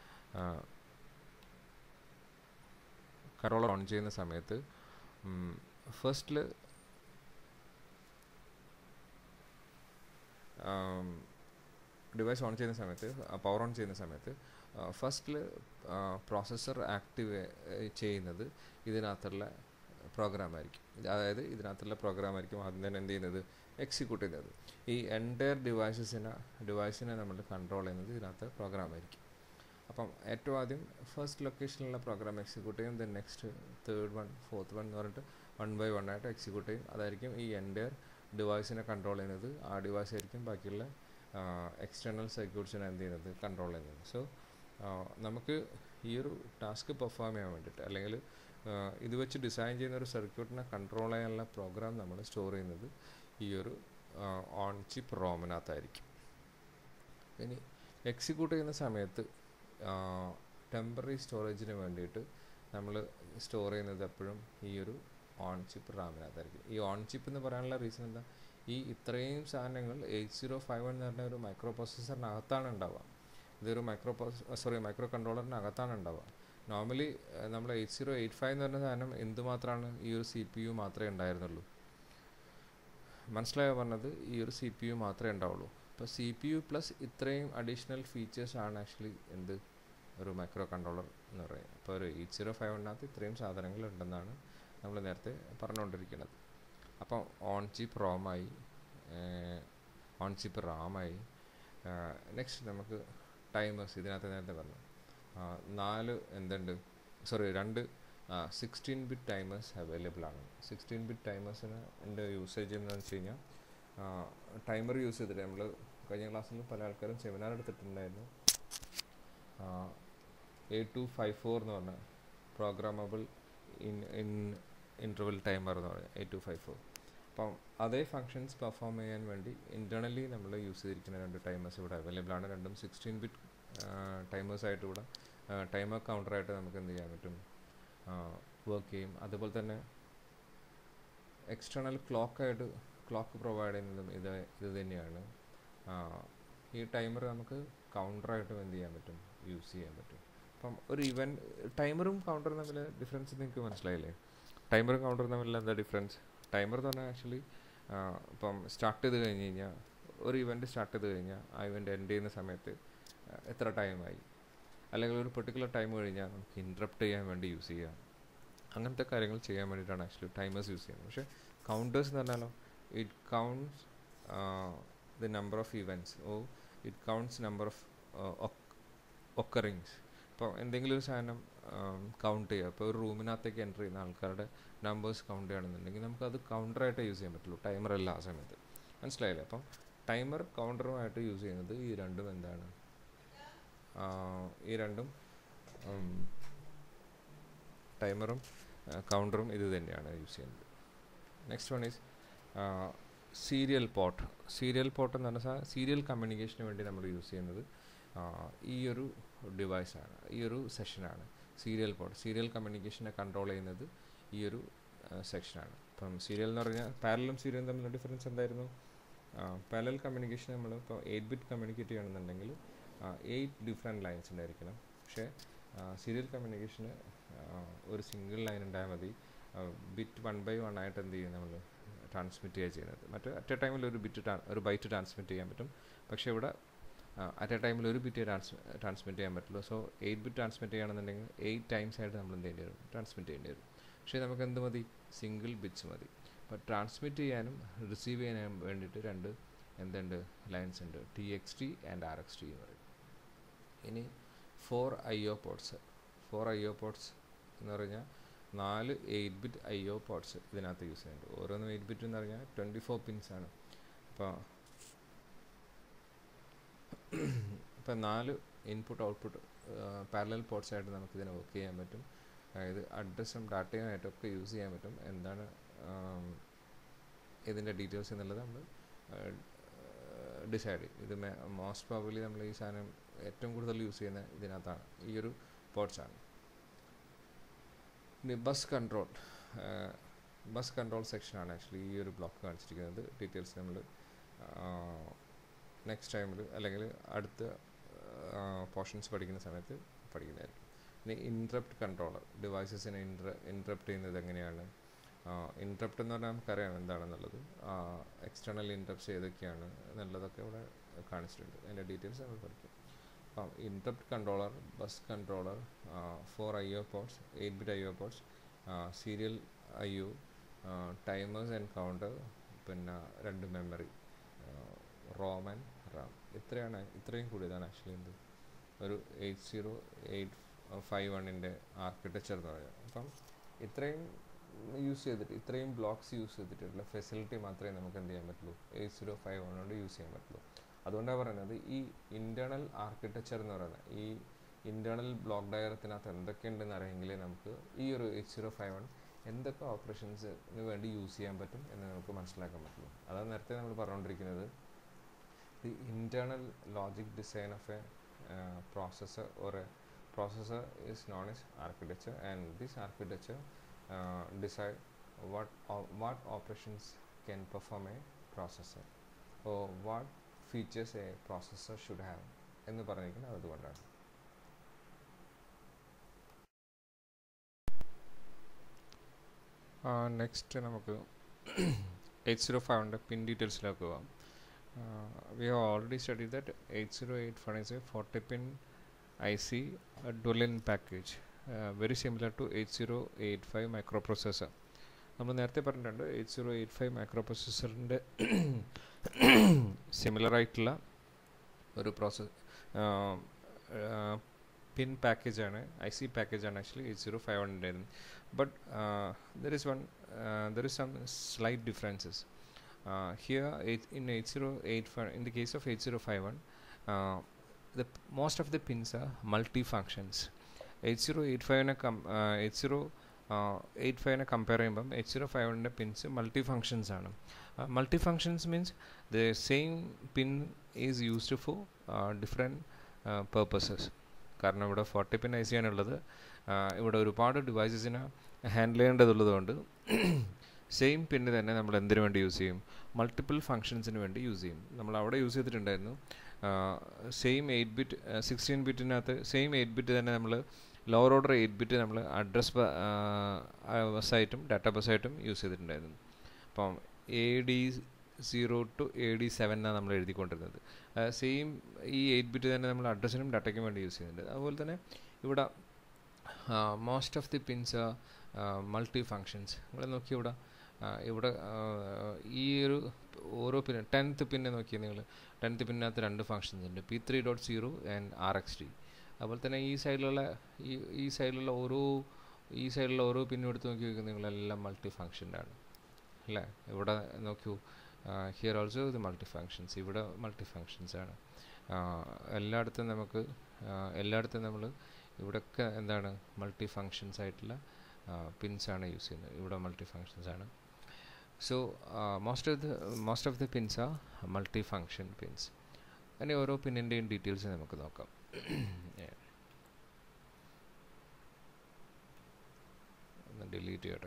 കൺട്രോളർ ഓൺ ചെയ്യുന്ന സമയത്ത് ഫസ്റ്റിൽ ഡിവൈസ് ഓൺ ചെയ്യുന്ന സമയത്ത് പവർ ഓൺ ചെയ്യുന്ന സമയത്ത് ഫസ്റ്റിൽ പ്രോസസ്സർ ആക്റ്റീവ് ചെയ്യുന്നത് ഇതിനകത്തുള്ള പ്രോഗ്രാം ആയിരിക്കും അതായത് ഇതിനകത്തുള്ള പ്രോഗ്രാം ആയിരിക്കും ആദ്യം തന്നെ എന്ത് ചെയ്യുന്നത് എക്സിക്യൂട്ട് ചെയ്യുന്നത് ഈ എൻറ്റയർ ഡിവൈസസിനെ ഡിവൈസിനെ നമ്മൾ കൺട്രോൾ ചെയ്യുന്നത് ഇതിനകത്ത് പ്രോഗ്രാം ആയിരിക്കും അപ്പം ഏറ്റവും ആദ്യം ഫസ്റ്റ് ലൊക്കേഷനിലുള്ള പ്രോഗ്രാം എക്സിക്യൂട്ട് ചെയ്യും then next third one fourth one എന്ന് പറഞ്ഞിട്ട് വൺ ബൈ വൺ ആയിട്ട് എക്സിക്യൂട്ട് ചെയ്യും അതായിരിക്കും ഈ എൻറ്റയർ ഡിവൈസിനെ കൺട്രോൾ ചെയ്യുന്നത് ആ ഡിവൈസ് ആയിരിക്കും ബാക്കിയുള്ള എക്സ്റ്റേണൽ സർക്യൂട്ട്സിനെ എന്ത് ചെയ്യുന്നത് കൺട്രോൾ ചെയ്യുന്നത് സോ നമുക്ക് ഈ ഒരു ടാസ്ക് പെർഫോം ചെയ്യാൻ വേണ്ടിയിട്ട് അല്ലെങ്കിൽ ഇത് വെച്ച് ഡിസൈൻ ചെയ്യുന്ന ഒരു സർക്യൂട്ടിനെ കൺട്രോൾ ചെയ്യാനുള്ള പ്രോഗ്രാം നമ്മൾ സ്റ്റോർ ചെയ്യുന്നത് ഈ ഒരു ഓൺ ചിപ്പ് റോമിനകത്തായിരിക്കും ഇനി എക്സിക്യൂട്ട് ചെയ്യുന്ന സമയത്ത് ടെമ്പററി സ്റ്റോറേജിന് വേണ്ടിയിട്ട് നമ്മൾ സ്റ്റോർ ചെയ്യുന്നത് എപ്പോഴും ഈ ഒരു ഓൺ ചിപ്പ് റാമിനകത്തായിരിക്കും ഈ ഓൺ ചിപ്പ് എന്ന് പറയാനുള്ള റീസൺ എന്താ ഈ ഇത്രയും സാധനങ്ങൾ എയ്റ്റ് സീറോ ഫൈവ് എന്ന് പറഞ്ഞ ഒരു മൈക്രോ പ്രോസസ്സറിനകത്താണ് ഉണ്ടാവുക ഇതൊരു മൈക്രോ സോറി മൈക്രോ കൺട്രോളറിനകത്താണ് ഉണ്ടാവുക നോർമലി നമ്മൾ എയ്റ്റ് സീറോ എയ്റ്റ് ഫൈവ് എന്ന് പറഞ്ഞ സാധനം എന്തുമാത്രമാണ് ഈ ഒരു സി പി യു മാത്രമേ ഉണ്ടായിരുന്നുള്ളൂ മനസ്സിലായോ പറഞ്ഞത് ഈ ഒരു സി പി യു മാത്രമേ ഉണ്ടാവുള്ളൂ അപ്പോൾ സി പി യു പ്ലസ് ഇത്രയും അഡീഷണൽ ഫീച്ചേഴ്സ് ആണ് ആക്ച്വലി എന്ത് ഒരു മൈക്രോ കൺട്രോളർ എന്ന് പറയുന്നത് അപ്പോൾ ഒരു എയ്റ്റ് സീറോ ഫൈവിനകത്ത് ഇത്രയും സാധനങ്ങൾ ഉണ്ടെന്നാണ് നമ്മൾ നേരത്തെ പറഞ്ഞുകൊണ്ടിരിക്കുന്നത് അപ്പോൾ ഓൺ ചിപ്പ് റോമായി ഓൺ ചിപ്പ് റാമായി നെക്സ്റ്റ് നമുക്ക് ടൈമേഴ്സ് ഇതിനകത്ത് നേരത്തെ പറഞ്ഞു നാല് എന്തുണ്ട് സോറി രണ്ട് സിക്സ്റ്റീൻ ബിറ്റ് ടൈമേഴ്സ് അവൈലബിൾ ആണ് സിക്സ്റ്റീൻ ബിറ്റ് ടൈമേഴ്സിന് എൻ്റെ യൂസേജ് എന്ന് വെച്ച് കഴിഞ്ഞാൽ ടൈമർ യൂസ് ചെയ്തിട്ട് നമ്മൾ കഴിഞ്ഞ ക്ലാസ്സിൽ പല ആൾക്കാരും സെമിനാർ എടുത്തിട്ടുണ്ടായിരുന്നു എ ടു ഫൈവ് ഫോർ എന്ന് പറഞ്ഞ programmable in in interval timer എന്ന് പറഞ്ഞാൽ എ ടു ഫൈവ് ഫോർ അപ്പം അതേ ഫങ്ഷൻസ് പെർഫോം ചെയ്യാൻ വേണ്ടി ഇൻറ്റേർണലി നമ്മൾ യൂസ് ചെയ്തിരിക്കുന്ന രണ്ട് ടൈമേഴ്സ് ഇവിടെ അവൈലബിൾ ആണ് രണ്ടും സിക്സ്റ്റീൻ ബിറ്റ് ടൈമേഴ്സ് ആയിട്ട് ഇവിടെ ടൈമർ കൗണ്ടറായിട്ട് നമുക്ക് എന്ത് ചെയ്യാൻ പറ്റും വർക്ക് ചെയ്യും അതുപോലെ തന്നെ എക്സ്റ്റേണൽ ക്ലോക്കായിട്ട് ക്ലോക്ക് പ്രൊവൈഡ് ചെയ്യുന്നതും ഇത് ഇത് തന്നെയാണ് ഈ ടൈമർ നമുക്ക് കൗണ്ടറായിട്ടും എന്ത് ചെയ്യാൻ പറ്റും യൂസ് ചെയ്യാൻ പറ്റും അപ്പം ഒരു ഇവൻറ്റ് ടൈമറും കൗണ്ടറും തമ്മിൽ ഡിഫറൻസ് നിങ്ങൾക്ക് മനസ്സിലായില്ലേ ടൈമറും കൗണ്ടറും തമ്മിലുള്ള എന്താ ഡിഫറൻസ് ടൈമർ എന്ന് പറഞ്ഞാൽ ആക്ച്വലി ഇപ്പം സ്റ്റാർട്ട് ചെയ്ത് കഴിഞ്ഞ് കഴിഞ്ഞാൽ ഒരു ഇവൻറ്റ് സ്റ്റാർട്ട് ചെയ്ത് കഴിഞ്ഞാൽ ആ ഇവൻറ്റ് എൻഡ് ചെയ്യുന്ന സമയത്ത് എത്ര ടൈമായി അല്ലെങ്കിൽ ഒരു പെർട്ടിക്കുലർ ടൈം കഴിഞ്ഞാൽ നമുക്ക് ഇൻട്രപ്റ്റ് ചെയ്യാൻ വേണ്ടി യൂസ് ചെയ്യാം അങ്ങനത്തെ കാര്യങ്ങൾ ചെയ്യാൻ വേണ്ടിയിട്ടാണ് ആക്ച്വലി ടൈമേഴ്സ് യൂസ് ചെയ്യുന്നത് പക്ഷേ കൗണ്ടേഴ്സ് എന്ന് പറഞ്ഞാലോ it counts the number of events oh it counts number of occurrings ഇപ്പോൾ എന്തെങ്കിലും ഒരു സാധനം കൗണ്ട് ചെയ്യുക ഇപ്പോൾ ഒരു റൂമിനകത്തേക്ക് എൻ്റർ ചെയ്യുന്ന ആൾക്കാരുടെ നമ്പേഴ്സ് കൗണ്ട് ചെയ്യുകയാണെന്നുണ്ടെങ്കിൽ നമുക്കത് കൗണ്ടറായിട്ട് യൂസ് ചെയ്യാൻ പറ്റുള്ളൂ ടൈമർ അല്ല ആ സമയത്ത് മനസ്സിലായില്ലേ അപ്പം ടൈമർ കൗണ്ടറുമായിട്ട് യൂസ് ചെയ്യുന്നത് ഈ രണ്ടും എന്താണ് ഈ രണ്ടും ടൈമറും കൗണ്ടറും ഇത് തന്നെയാണ് യൂസ് ചെയ്യുന്നത് next one is serial port serial port എന്ന് പറഞ്ഞാൽ സീരിയൽ കമ്മ്യൂണിക്കേഷന് വേണ്ടി നമ്മൾ യൂസ് ചെയ്യുന്നത് ഈ ഒരു ഡിവൈസാണ് ഈ ഒരു സെഷനാണ് സീരിയൽ പോർട്ട് സീരിയൽ കമ്മ്യൂണിക്കേഷനെ കൺട്രോൾ ചെയ്യുന്നത് ഈ ഒരു സെക്ഷനാണ് ഇപ്പം സീരിയൽ എന്ന് പറഞ്ഞാൽ പാരലും സീരിയലും തമ്മിലുള്ള ഡിഫറൻസ് എന്തായിരുന്നു പാരലൽ കമ്മ്യൂണിക്കേഷൻ നമ്മൾ ഇപ്പോൾ എയ്റ്റ് ബിറ്റ് കമ്മ്യൂണിക്കേറ്റ് ചെയ്യണമെന്നുണ്ടെങ്കിൽ എയ്റ്റ് ഡിഫറെൻറ്റ് ലൈൻസ് ഉണ്ടായിരിക്കണം പക്ഷേ സീരിയൽ കമ്മ്യൂണിക്കേഷന് ഒരു സിംഗിൾ ലൈൻ ഉണ്ടായാൽ മതി ബിറ്റ് വൺ ബൈ വൺ ആയിട്ട് എന്ത് ചെയ്യും നമ്മൾ ട്രാൻസ്മിറ്റ് ചെയ്യുക ചെയ്യുന്നത് മറ്റേ അറ്റ് എ ടൈമിൽ ഒരു ബിറ്റ് ഒരു ബൈറ്റ് ട്രാൻസ്മിറ്റ് ചെയ്യാൻ പറ്റും പക്ഷേ ഇവിടെ അറ്റ് എ ടൈമിൽ ഒരു ബിറ്റ് ട്രാൻസ് ട്രാൻസ്മിറ്റ് ചെയ്യാൻ പറ്റുള്ളൂ സോ എയ്റ്റ് ബിറ്റ് ട്രാൻസ്മിറ്റ് ചെയ്യണമെന്നുണ്ടെങ്കിൽ എയ്റ്റ് ടൈംസ് ആയിട്ട് നമ്മൾ എന്ത് ചെയ്യേണ്ടി വരും ട്രാൻസ്മിറ്റ് ചെയ്യേണ്ടി വരും പക്ഷേ നമുക്ക് എന്ത് മതി സിംഗിൾ ബിറ്റ്സ് മതി അപ്പോൾ ട്രാൻസ്മിറ്റ് ചെയ്യാനും റിസീവ് ചെയ്യാനും വേണ്ടിയിട്ട് രണ്ട് എന്തുണ്ട് ലൈൻസ് ഉണ്ട് T X T and R X T എന്ന് പറയും ഇനി four I O ports four I O ports എന്ന് പറഞ്ഞാൽ നാല് eight bit I O ports ഇതിനകത്ത് യൂസ് ചെയ്യുന്നുണ്ട് ഓരോന്നും എയ്റ്റ് ബിറ്റ് എന്ന് പറഞ്ഞാൽ ട്വൻറ്റി ഫോർ പിൻസ് ആണ് അപ്പോൾ ഇപ്പം നാല് ഇൻപുട്ട് ഔട്ട്പുട്ട് പാരലൽ പോർട്സ് ആയിട്ട് നമുക്ക് ഇതിനെ വർക്ക് ചെയ്യാൻ പറ്റും അതായത് അഡ്രസ്സും ഡാറ്റയും ആയിട്ടൊക്കെ യൂസ് ചെയ്യാൻ പറ്റും എന്താണ് ഇതിൻ്റെ ഡീറ്റെയിൽസ് എന്നുള്ളത് നമ്മൾ ഡിസൈഡ് ചെയ്യും ഇത് മോസ്റ്റ് പ്രോബബ്ലി നമ്മൾ ഈ സാധനം ഏറ്റവും കൂടുതൽ യൂസ് ചെയ്യുന്ന ഇതിനകത്താണ് ഈ ഒരു പോർട്സാണ് ഇനി ബസ് കൺട്രോൾ ബസ് കൺട്രോൾ സെക്ഷനാണ് ആക്ച്വലി ഈ ഒരു ബ്ലോക്ക് കാണിച്ചിരിക്കുന്നത് ഡീറ്റെയിൽസ് നമ്മൾ നെക്സ്റ്റ് ടൈമിൽ അല്ലെങ്കിൽ അടുത്ത പോർഷൻസ് പഠിക്കുന്ന സമയത്ത് പഠിക്കുന്നതായിരിക്കും ഇനി ഇൻട്രപ്റ്റ് കൺട്രോളർ ഡിവൈസസിനെ ഇൻട്ര ഇൻട്രപ്റ്റ് ചെയ്യുന്നത് എങ്ങനെയാണ് ഇൻട്രപ്റ്റ് എന്ന് പറഞ്ഞാൽ നമുക്കറിയാം എന്താണെന്നുള്ളത് എക്സ്റ്റേണൽ ഇൻട്രപ്റ്റ്സ് ഏതൊക്കെയാണ് എന്നുള്ളതൊക്കെ ഇവിടെ കാണിച്ചിട്ടുണ്ട് അതിൻ്റെ ഡീറ്റെയിൽസ് നമ്മൾ പഠിക്കും അപ്പം interrupt controller bus controller four I O ports eight bit I O ports serial I O timers and counter പിന്നെ രണ്ട് മെമ്മറി റോം ആൻഡ് റാം ഇത്രയാണ് ഇത്രയും കൂടിയതാണ് ആക്ച്വലി എന്ത് ഒരു എയ്റ്റ് സീറോ എയ്റ്റ് ഫൈവ് വണ്ണിൻ്റെ ആർക്കിടെക്ചർ എന്ന് പറയുന്നത് അപ്പം ഇത്രയും യൂസ് ചെയ്തിട്ട് ഇത്രയും ബ്ലോക്സ് യൂസ് ചെയ്തിട്ടുള്ള ഫെസിലിറ്റി മാത്രമേ നമുക്ക് എന്ത് ചെയ്യാൻ പറ്റുള്ളൂ എയ്റ്റ് സീറോ ഫൈവ് വൺ കൊണ്ട് യൂസ് ചെയ്യാൻ പറ്റുള്ളൂ അതുകൊണ്ടാണ് പറയുന്നത് ഈ ഇൻറ്റേർണൽ ആർക്കിടെക്ചർ എന്ന് പറയുന്നത് ഈ ഇൻറ്റേർണൽ ബ്ലോക്ക് ഡയറത്തിനകത്ത് എന്തൊക്കെയുണ്ടെന്ന് അറിയെങ്കിൽ നമുക്ക് ഈ ഒരു എയ്റ്റ് സീറോ ഫൈവ് വൺ എന്തൊക്കെ ഓപ്പറേഷൻസിന് വേണ്ടി യൂസ് ചെയ്യാൻ പറ്റും എന്ന് നമുക്ക് മനസ്സിലാക്കാൻ പറ്റുള്ളൂ അതാണ് നേരത്തെ നമ്മൾ പറഞ്ഞുകൊണ്ടിരിക്കുന്നത് the internal logic design of a processor or a processor is known as architecture and this architecture uh, decide what o- what operations can perform a processor or what features a processor should have എന്ന് പറഞ്ഞിരിക്കുന്നത് അതുകൊണ്ടാണ് next നമുക്ക് eight zero ഫൈവിൻ്റെ പിൻ ഡീറ്റെയിൽസിലേക്ക് പോവാം uh, we have already studied that 8081 is a 40 pin IC a dual in package uh, very similar to 8085 microprocessor നമ്മൾ നേരത്തെ പറഞ്ഞിട്ടുണ്ട് eight zero eight five micro പ്രൊസസ്സറിൻ്റെ സിമിലർ ആയിട്ടുള്ള ഒരു പ്രോസസ് പിൻ പാക്കേജാണ് ഐ സി പാക്കേജാണ് actually eight zero five hundred but there is one there is some slight differences uh, here eight, in 8085 in the case of 8051 uh, the p- most of the pins are multi-functions 8085 com uh, 80 eight ഫൈവിനെ compare ചെയ്യുമ്പം eight zero ഫൈവിൻ്റെ pins multi functions ആണ് multi functions means the same pin is used for different purposes കാരണം ഇവിടെ forty pin I C ആണുള്ളത് ഇവിടെ ഒരുപാട് ഡിവൈസസിനെ handle ചെയ്യേണ്ടതുള്ളത് കൊണ്ട് സെയിം പിന്ന് തന്നെ നമ്മൾ എന്തിനു വേണ്ടി യൂസ് ചെയ്യും മൾട്ടിപ്പിൾ ഫങ്ഷൻസിന് വേണ്ടി യൂസ് ചെയ്യും നമ്മൾ അവിടെ യൂസ് ചെയ്തിട്ടുണ്ടായിരുന്നു സെയിം എയ്റ്റ് ബിറ്റ് സിക്സ്റ്റീൻ ബിറ്റിനകത്ത് സെയിം എയ്റ്റ് ബിറ്റ് തന്നെ നമ്മൾ ലോവർ ഓർഡർ എയ്റ്റ് ബിറ്റ് നമ്മൾ അഡ്രസ് ബസ്സായിട്ടും ഡാറ്റ ബസ്സായിട്ടും യൂസ് ചെയ്തിട്ടുണ്ടായിരുന്നു അപ്പം A D zero two A D seven എന്നാണ് നമ്മൾ എഴുതിക്കൊണ്ടിരുന്നത് സെയിം ഈ എയ്റ്റ് ബിറ്റ് തന്നെ നമ്മൾ അഡ്രസ്സിനും ഡാറ്റയ്ക്കും വേണ്ടി യൂസ് ചെയ്യുന്നുണ്ട് അതുപോലെ തന്നെ ഇവിടെ most of the pins multi functions നിങ്ങൾ നോക്കി ഇവിടെ ഇവിടെ ഈ ഒരു ഓരോ പിന്നെ ടെൻത്ത് പിന്നെ നോക്കിയാൽ നിങ്ങൾ ടെൻത്ത് പിന്നകത്ത് രണ്ട് ഫങ്ഷൻസ് ഉണ്ട് P three dot zero and R X T അതുപോലെ തന്നെ ഈ സൈഡിലുള്ള ഈ ഈ സൈഡിലുള്ള ഓരോ ഈ സൈഡിലുള്ള ഓരോ പിന്നും എടുത്ത് നോക്കി നോക്കി നിങ്ങളെല്ലാം മൾട്ടി ഫങ്ഷൻ്റെ ആണ് അല്ലേ ഇവിടെ നോക്കൂ ഹിയർ ഓൾസോ ഇത് മൾട്ടി ഫങ്ഷൻസ് ഇവിടെ മൾട്ടി ഫങ്ഷൻസ് ആണ് എല്ലായിടത്തും നമുക്ക് എല്ലായിടത്തും നമ്മൾ ഇവിടെയൊക്കെ എന്താണ് മൾട്ടി ഫങ്ഷൻസ് ആയിട്ടുള്ള പിൻസ് ആണ് യൂസ് ചെയ്യുന്നത് ഇവിടെ മൾട്ടി ഫങ്ഷൻസ് ആണ് so most of the most of the pins ആ മൾട്ടി ഫങ്ഷൻ പിൻസ് അങ്ങനെ ഓരോ പിന്നിൻ്റെയും ഡീറ്റെയിൽസ് നമുക്ക് നോക്കാം ഡിലീറ്റ് ചെയ്യട്ടെ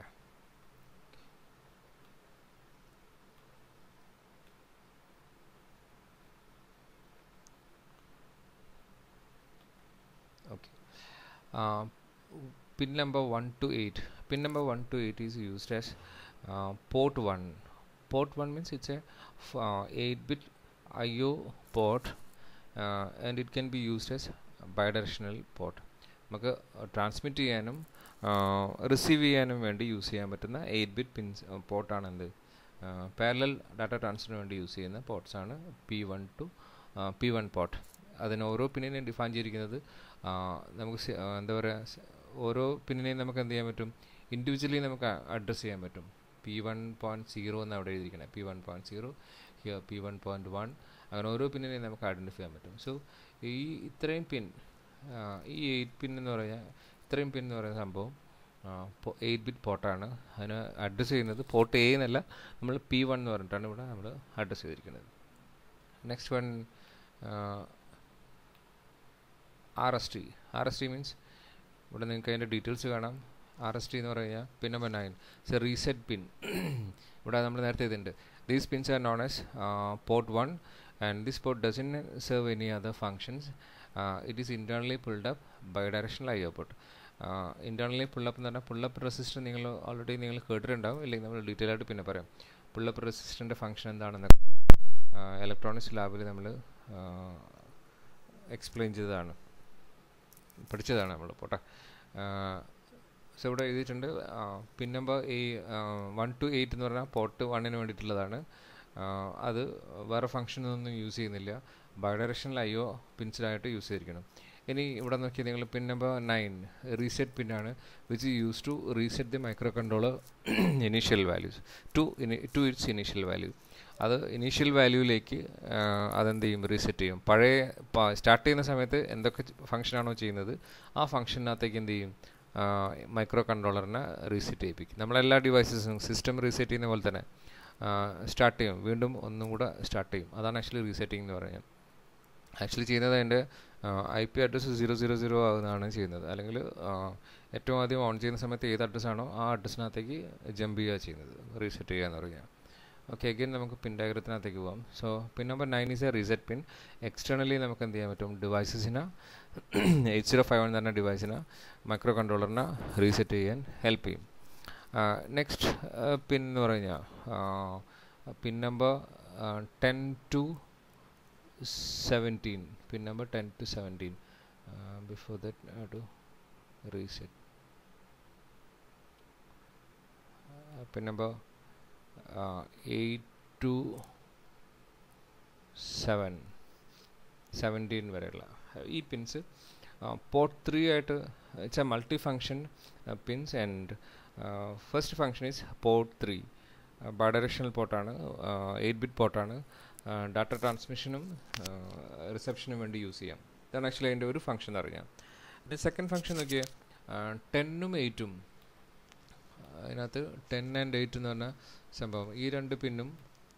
okay uh, pin number 1 to 8 pin number 1 to 8 is used as uh, port 1 port 1 means it's a f- uh, 8 bit IO port uh, and it can be used as bidirectional port നമുക്ക് transmit ചെയ്യാനും receive ചെയ്യാനും വേണ്ടി use ചെയ്യാൻ പറ്റുന്ന eight bit pins പോർട്ടാണ് എന്ത് parallel data ട്രാൻസ്ഫറിന് വേണ്ടി use ചെയ്യുന്ന ports ആണ് P one two P one port അതിന് ഓരോ പിന്നിനെയും ഡിഫൈൻ ചെയ്തിരിക്കുന്നത് ആ, നമുക്ക് സി- ആ, എന്താ പറയുക ഓരോ പിന്നിനെയും നമുക്ക് എന്ത് ചെയ്യാൻ പറ്റും ഇൻഡിവിജ്വലി നമുക്ക് അഡ്രസ്സ് ചെയ്യാൻ പറ്റും പി വൺ പോയിൻറ്റ് സീറോ എന്ന് അവിടെ എഴുതിയിരിക്കണം P one point zero here P one point one അങ്ങനെ ഓരോ പിന്നിനെയും നമുക്ക് ഐഡൻറ്റിഫൈ ചെയ്യാൻ പറ്റും സോ ഈ ഇത്രയും പിൻ ഈ എയ്റ്റ് പിൻ എന്ന് പറഞ്ഞാൽ ഇത്രയും പിൻ എന്ന് പറയുന്ന സംഭവം എയ്റ്റ് ബിറ്റ് പോർട്ടാണ് അതിന് അഡ്രസ്സ് ചെയ്യുന്നത് പോർട്ട് എ എന്നല്ല നമ്മൾ പി വൺ എന്ന് പറഞ്ഞിട്ടാണ് ഇവിടെ നമ്മൾ അഡ്രസ്സ് ചെയ്തിരിക്കുന്നത് next one R S T R S T means ഇവിടെ നിങ്ങൾക്ക് അതിൻ്റെ ഡീറ്റെയിൽസ് കാണാം ആർ എസ് ടി എന്ന് പറഞ്ഞു കഴിഞ്ഞാൽ pin number nine it's a reset pin ഇവിടെ നമ്മൾ നേരത്തെ ഇതുണ്ട് these pins are known as port one and this port doesn't serve any other functions it is internally pulled up by directional I port internally pull up എന്ന് പറഞ്ഞാൽ pullup resistor നിങ്ങൾ already നിങ്ങൾ കേട്ടിട്ടുണ്ടാവും ഇല്ലെങ്കിൽ നമ്മൾ ഡീറ്റെയിൽ ആയിട്ട് പിന്നെ പറയാം പുള്ളപ്പ് റെസിസ്റ്ററിൻ്റെ ഫംഗ്ഷൻ എന്താണെന്ന് ഇലക്ട്രോണിക്സ് ലാബിൽ നമ്മൾ എക്സ്പ്ലെയിൻ ചെയ്തതാണ് പഠിച്ചതാണ് നമ്മൾ പോട്ടെ സോ ഇവിടെ എഴുതിയിട്ടുണ്ട് പിൻ നമ്പർ ഈ വൺ ടു എയ്റ്റ് എന്ന് പറഞ്ഞാൽ പോർട്ട് വണ്ണിന് വേണ്ടിയിട്ടുള്ളതാണ് ആ, അത് വേറെ ഫംഗ്ഷനൊന്നും യൂസ് ചെയ്യുന്നില്ല ബയോഡയറക്ഷണൽ ഐ ഒ പിൻസിലായിട്ട് യൂസ് ചെയ്തിരിക്കണം ഇനി ഇവിടെ നോക്കിയാൽ നിങ്ങൾ പിൻ നമ്പർ നയൻ റീസെറ്റ് പിന്നാണ് which use to reset the microcontroller initial values to to it's initial value അത് ഇനീഷ്യൽ വാല്യൂയിലേക്ക് അതെന്ത് ചെയ്യും റീസെറ്റ് ചെയ്യും പഴയ സ്റ്റാർട്ട് ചെയ്യുന്ന സമയത്ത് എന്തൊക്കെ ഫംഗ്ഷനാണോ ചെയ്യുന്നത് ആ ഫംഗ്ഷനകത്തേക്ക് എന്ത് ചെയ്യും മൈക്രോ കൺട്രോളറിനെ റീസെറ്റ് ചെയ്യിപ്പിക്കും നമ്മളെല്ലാ ഡിവൈസസും സിസ്റ്റം റീസെറ്റ് ചെയ്യുന്ന പോലെ തന്നെ സ്റ്റാർട്ട് ചെയ്യും വീണ്ടും ഒന്നും കൂടെ സ്റ്റാർട്ട് ചെയ്യും അതാണ് ആക്ച്വലി റീസെറ്റിംഗ് എന്ന് പറയുന്നത് ആക്ച്വലി ചെയ്യുന്നത് അതിൻ്റെ I P address zero zero zero ആകുന്നതാണ് ചെയ്യുന്നത് അല്ലെങ്കിൽ ഏറ്റവും ആദ്യം ഓൺ ചെയ്യുന്ന സമയത്ത് ഏത് അഡ്രസ്സാണോ ആ അഡ്രസ്സിനകത്തേക്ക് ജമ്പ് ചെയ്യുക ചെയ്യുന്നത് റീസെറ്റ് ചെയ്യുക എന്ന് പറയുക ഓക്കെ അഗൈൻ നമുക്ക് പിൻ ഡയഗ്രത്തിനകത്തേക്ക് പോകാം so pin number nine is a reset pin externally നമുക്ക് എന്ത് ചെയ്യാൻ പറ്റും ഡിവൈസസിനെ എയ്റ്റ് സീറോ ഫൈവ് വൺ തന്നെ ഡിവൈസിനെ മൈക്രോ കൺട്രോളറിനെ റീസെറ്റ് ചെയ്യാൻ ഹെൽപ്പ് ചെയ്യും നെക്സ്റ്റ് പിൻ എന്ന് പറഞ്ഞാൽ pin number ten to seventeen pin number ten to seventeen before that to reset pin number eight to seven seventeen വരെയുള്ള ഈ പിൻസ് പോർട്ട് ത്രീ ആയിട്ട് it's a multi function pins and first function is port three bidirectional പോർട്ടാണ് eight bit പോർട്ടാണ് data ട്രാൻസ്മിഷനും റിസപ്ഷനും വേണ്ടി use ചെയ്യാം ഇതാണ് ആക്ച്വലി അതിൻ്റെ ഒരു ഫംഗ്ഷൻ എന്ന് പറഞ്ഞാൽ അതിൻ്റെ സെക്കൻഡ് ഫംഗ്ഷൻ നോക്കിയാൽ ടെന്നും എയ്റ്റും അതിനകത്ത് ടെൻ ആൻഡ് എയ്റ്റ് എന്ന് പറഞ്ഞ സംഭവം ഈ രണ്ട് പിന്നും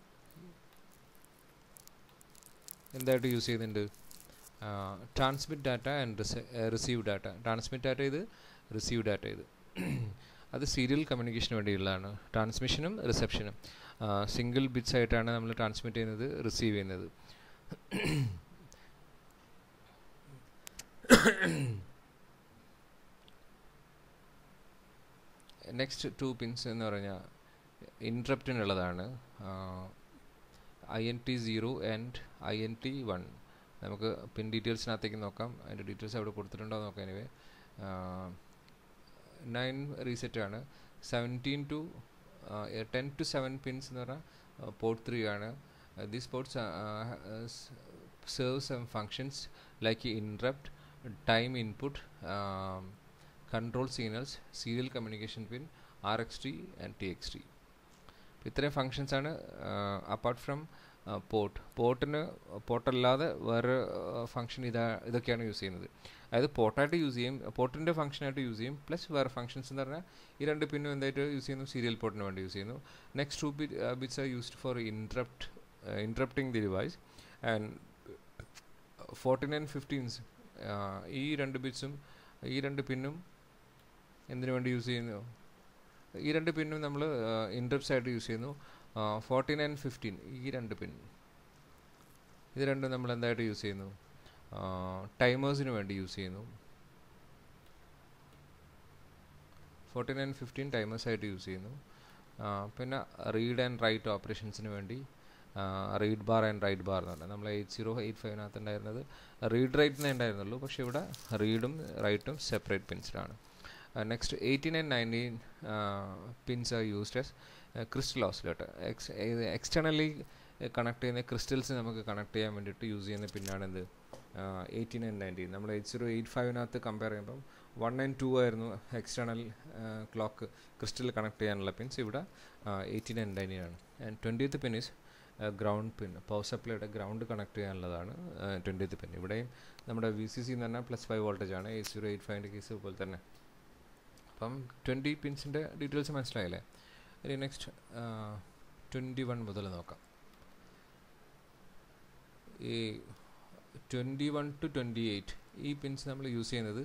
എന്തായിട്ട് യൂസ് ചെയ്യുന്നുണ്ട് transmit data and receive data transmit data ഇത് റിസീവ് ഡാറ്റ ഇത് അത് സീരിയൽ കമ്മ്യൂണിക്കേഷന് വേണ്ടിയുള്ളതാണ് ട്രാൻസ്മിഷനും റിസപ്ഷനും സിംഗിൾ ബിറ്റ്സ് ആയിട്ടാണ് നമ്മൾ ട്രാൻസ്മിറ്റ് ചെയ്യുന്നത് റിസീവ് ചെയ്യുന്നത് നെക്സ്റ്റ് ടു പിൻസ് എന്ന് പറഞ്ഞാൽ ഇൻട്രപ്റ്റിനുള്ളതാണ് I N T zero and I N T one നമുക്ക് പിൻ ഡീറ്റെയിൽസിനകത്തേക്ക് നോക്കാം അതിൻ്റെ ഡീറ്റെയിൽസ് അവിടെ കൊടുത്തിട്ടുണ്ടോ നോക്കാം എനിവേ നയൻ റീസെറ്റ് ആണ് seventeen to ten to seven pins എന്ന് പറഞ്ഞാൽ പോർട്ട് ത്രീ ആണ് these ports serve some functions like interrupt, time input, um, control signals, serial communication pin, RXT and TXT. ഇത്രയും ഫങ്ഷൻസ് ആണ് apart from port പോർട്ടിന് പോർട്ടല്ലാതെ വേറെ function ഇതാ ഇതൊക്കെയാണ് യൂസ് ചെയ്യുന്നത് അതായത് പോർട്ടായിട്ട് യൂസ് ചെയ്യും പോർട്ടിൻ്റെ ഫംഗ്ഷനായിട്ട് യൂസ് ചെയ്യും പ്ലസ് വേറെ ഫങ്ഷൻസ് എന്ന് പറഞ്ഞാൽ ഈ രണ്ട് പിന്നും എന്തായിട്ട് യൂസ് ചെയ്യുന്നു സീരിയൽ പോർട്ടിന് വേണ്ടി യൂസ് ചെയ്യുന്നു next two bit bits are used for interrupt interrupting the device and forty nine fifteens ഈ രണ്ട് ബിറ്റ്സും ഈ രണ്ട് പിന്നും എന്തിനു വേണ്ടി യൂസ് ചെയ്യുന്നു ഈ രണ്ട് പിന്നും നമ്മൾ ഇൻട്രപ്സ് ആയിട്ട് യൂസ് ചെയ്യുന്നു ഫോർട്ടീൻ ആൻഡ് ഫിഫ്റ്റീൻ ഈ രണ്ട് പിൻ ഇത് രണ്ടും നമ്മൾ എന്തായിട്ട് യൂസ് ചെയ്യുന്നു ടൈമേഴ്സിന് വേണ്ടി യൂസ് ചെയ്യുന്നു ഫോർട്ടീൻ ആൻഡ് ഫിഫ്റ്റീൻ ടൈമേഴ്സ് ആയിട്ട് യൂസ് ചെയ്യുന്നു ആ, പിന്നെ റീഡ് ആൻഡ് റൈറ്റ് ഓപ്പറേഷൻസിന് വേണ്ടി read bar and write bar എന്ന് പറഞ്ഞാൽ നമ്മൾ എയ്റ്റ് സീറോ എയ്റ്റ് ഫൈവിനകത്ത് ഉണ്ടായിരുന്നത് റീഡ് റൈറ്റിനെ ഉണ്ടായിരുന്നുള്ളൂ പക്ഷേ ഇവിടെ റീഡും റൈറ്റും സെപ്പറേറ്റ് പിൻസിലാണ് next eighteen and nineteen pins are used as crystal oscillator X externally connect ചെയ്യുന്ന ക്രിസ്റ്റൽസ് നമുക്ക് കണക്ട് ചെയ്യാൻ വേണ്ടിയിട്ട് യൂസ് ചെയ്യുന്ന പിന്നാണ് എന്ത് എയ്റ്റീൻ ആൻഡ് നയൻറ്റീൻ നമ്മൾ എയ്റ്റ് സീറോ എയ്റ്റ് ഫൈവിനകത്ത് കമ്പയർ ചെയ്യുമ്പം വൺ ആൻഡ് ടു ആയിരുന്നു എക്സ്റ്റേണൽ ക്ലോക്ക് ക്രിസ്റ്റൽ കണക്ട് ചെയ്യാനുള്ള പിൻസ് ഇവിടെ എയ്റ്റീൻ ആൻഡ് നയൻറ്റീൻ ആണ് and twentieth pin is ground pin power സപ്ലൈയുടെ ഗ്രൗണ്ട് കണക്ട് ചെയ്യാനുള്ളതാണ് ട്വൻറ്റീത്ത് പിൻ ഇവിടെയും നമ്മുടെ വി സി സി എന്ന് പറഞ്ഞാൽ പ്ലസ് ഫൈവ് വോൾട്ടേജ് ആണ് എയ്റ്റ് സീറോ എയ്റ്റ് ഫൈവിൻ്റെ കേസ് പോലെ തന്നെ അപ്പം ട്വൻറ്റി പിൻസിൻ്റെ ഡീറ്റെയിൽസ് മനസ്സിലായില്ലേ ഇനി നെക്സ്റ്റ് ട്വൻറ്റി വൺ മുതൽ നോക്കാം ഈ twenty one to twenty eight ഈ പിൻസ് നമ്മൾ യൂസ് ചെയ്യുന്നത്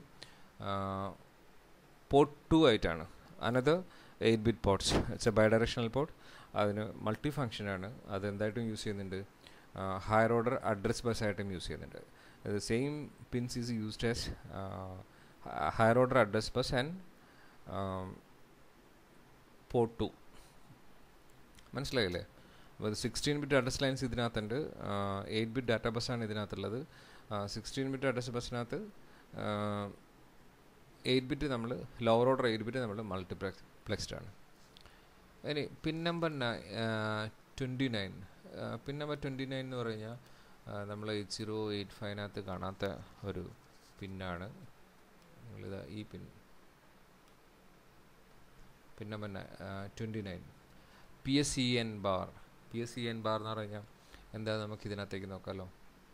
പോർട്ട് ടു ആയിട്ടാണ് another eight bit ports it's a bidirectional port അതിന് മൾട്ടി ഫങ്ഷനാണ് അത് എന്തായിട്ടും യൂസ് ചെയ്യുന്നുണ്ട് ഹയർ ഓർഡർ അഡ്രസ് ബസ് ആയിട്ടും യൂസ് ചെയ്യുന്നുണ്ട് same pins is used as higher order address bus and port two മനസ്സിലായില്ലേ അപ്പോൾ സിക്സ്റ്റീൻ ബിറ്റ് അഡ്രസ് ലൈൻസ് ഇതിനകത്തുണ്ട് എയ്റ്റ് ബിറ്റ് ഡാറ്റ ബസ്സാണ് ഇതിനകത്തുള്ളത് സിക്സ്റ്റീൻ ബിറ്റ് അഡ്രസ് ബസ്സിനകത്ത് എയ്റ്റ് ബിറ്റ് നമ്മൾ ലോവർ ഓർഡർ എയ്റ്റ് ബിറ്റ് നമ്മൾ മൾട്ടിപ്ലെക്സ് പ്ലെക്സ്ഡ് ആണ് ഇനി pin number twenty nine pin number twenty nine എന്ന് പറഞ്ഞാൽ നമ്മൾ എയ്റ്റ് സീറോ എയ്റ്റ് ഫൈവിനകത്ത് കാണാത്ത ഒരു പിന്നാണ് നമ്മളിത് ഈ pin pin number twenty nine P S C N bar P S C N bar എന്ന് പറഞ്ഞാൽ എന്താ നമുക്ക് ഇതിനകത്തേക്ക് നോക്കാമല്ലോ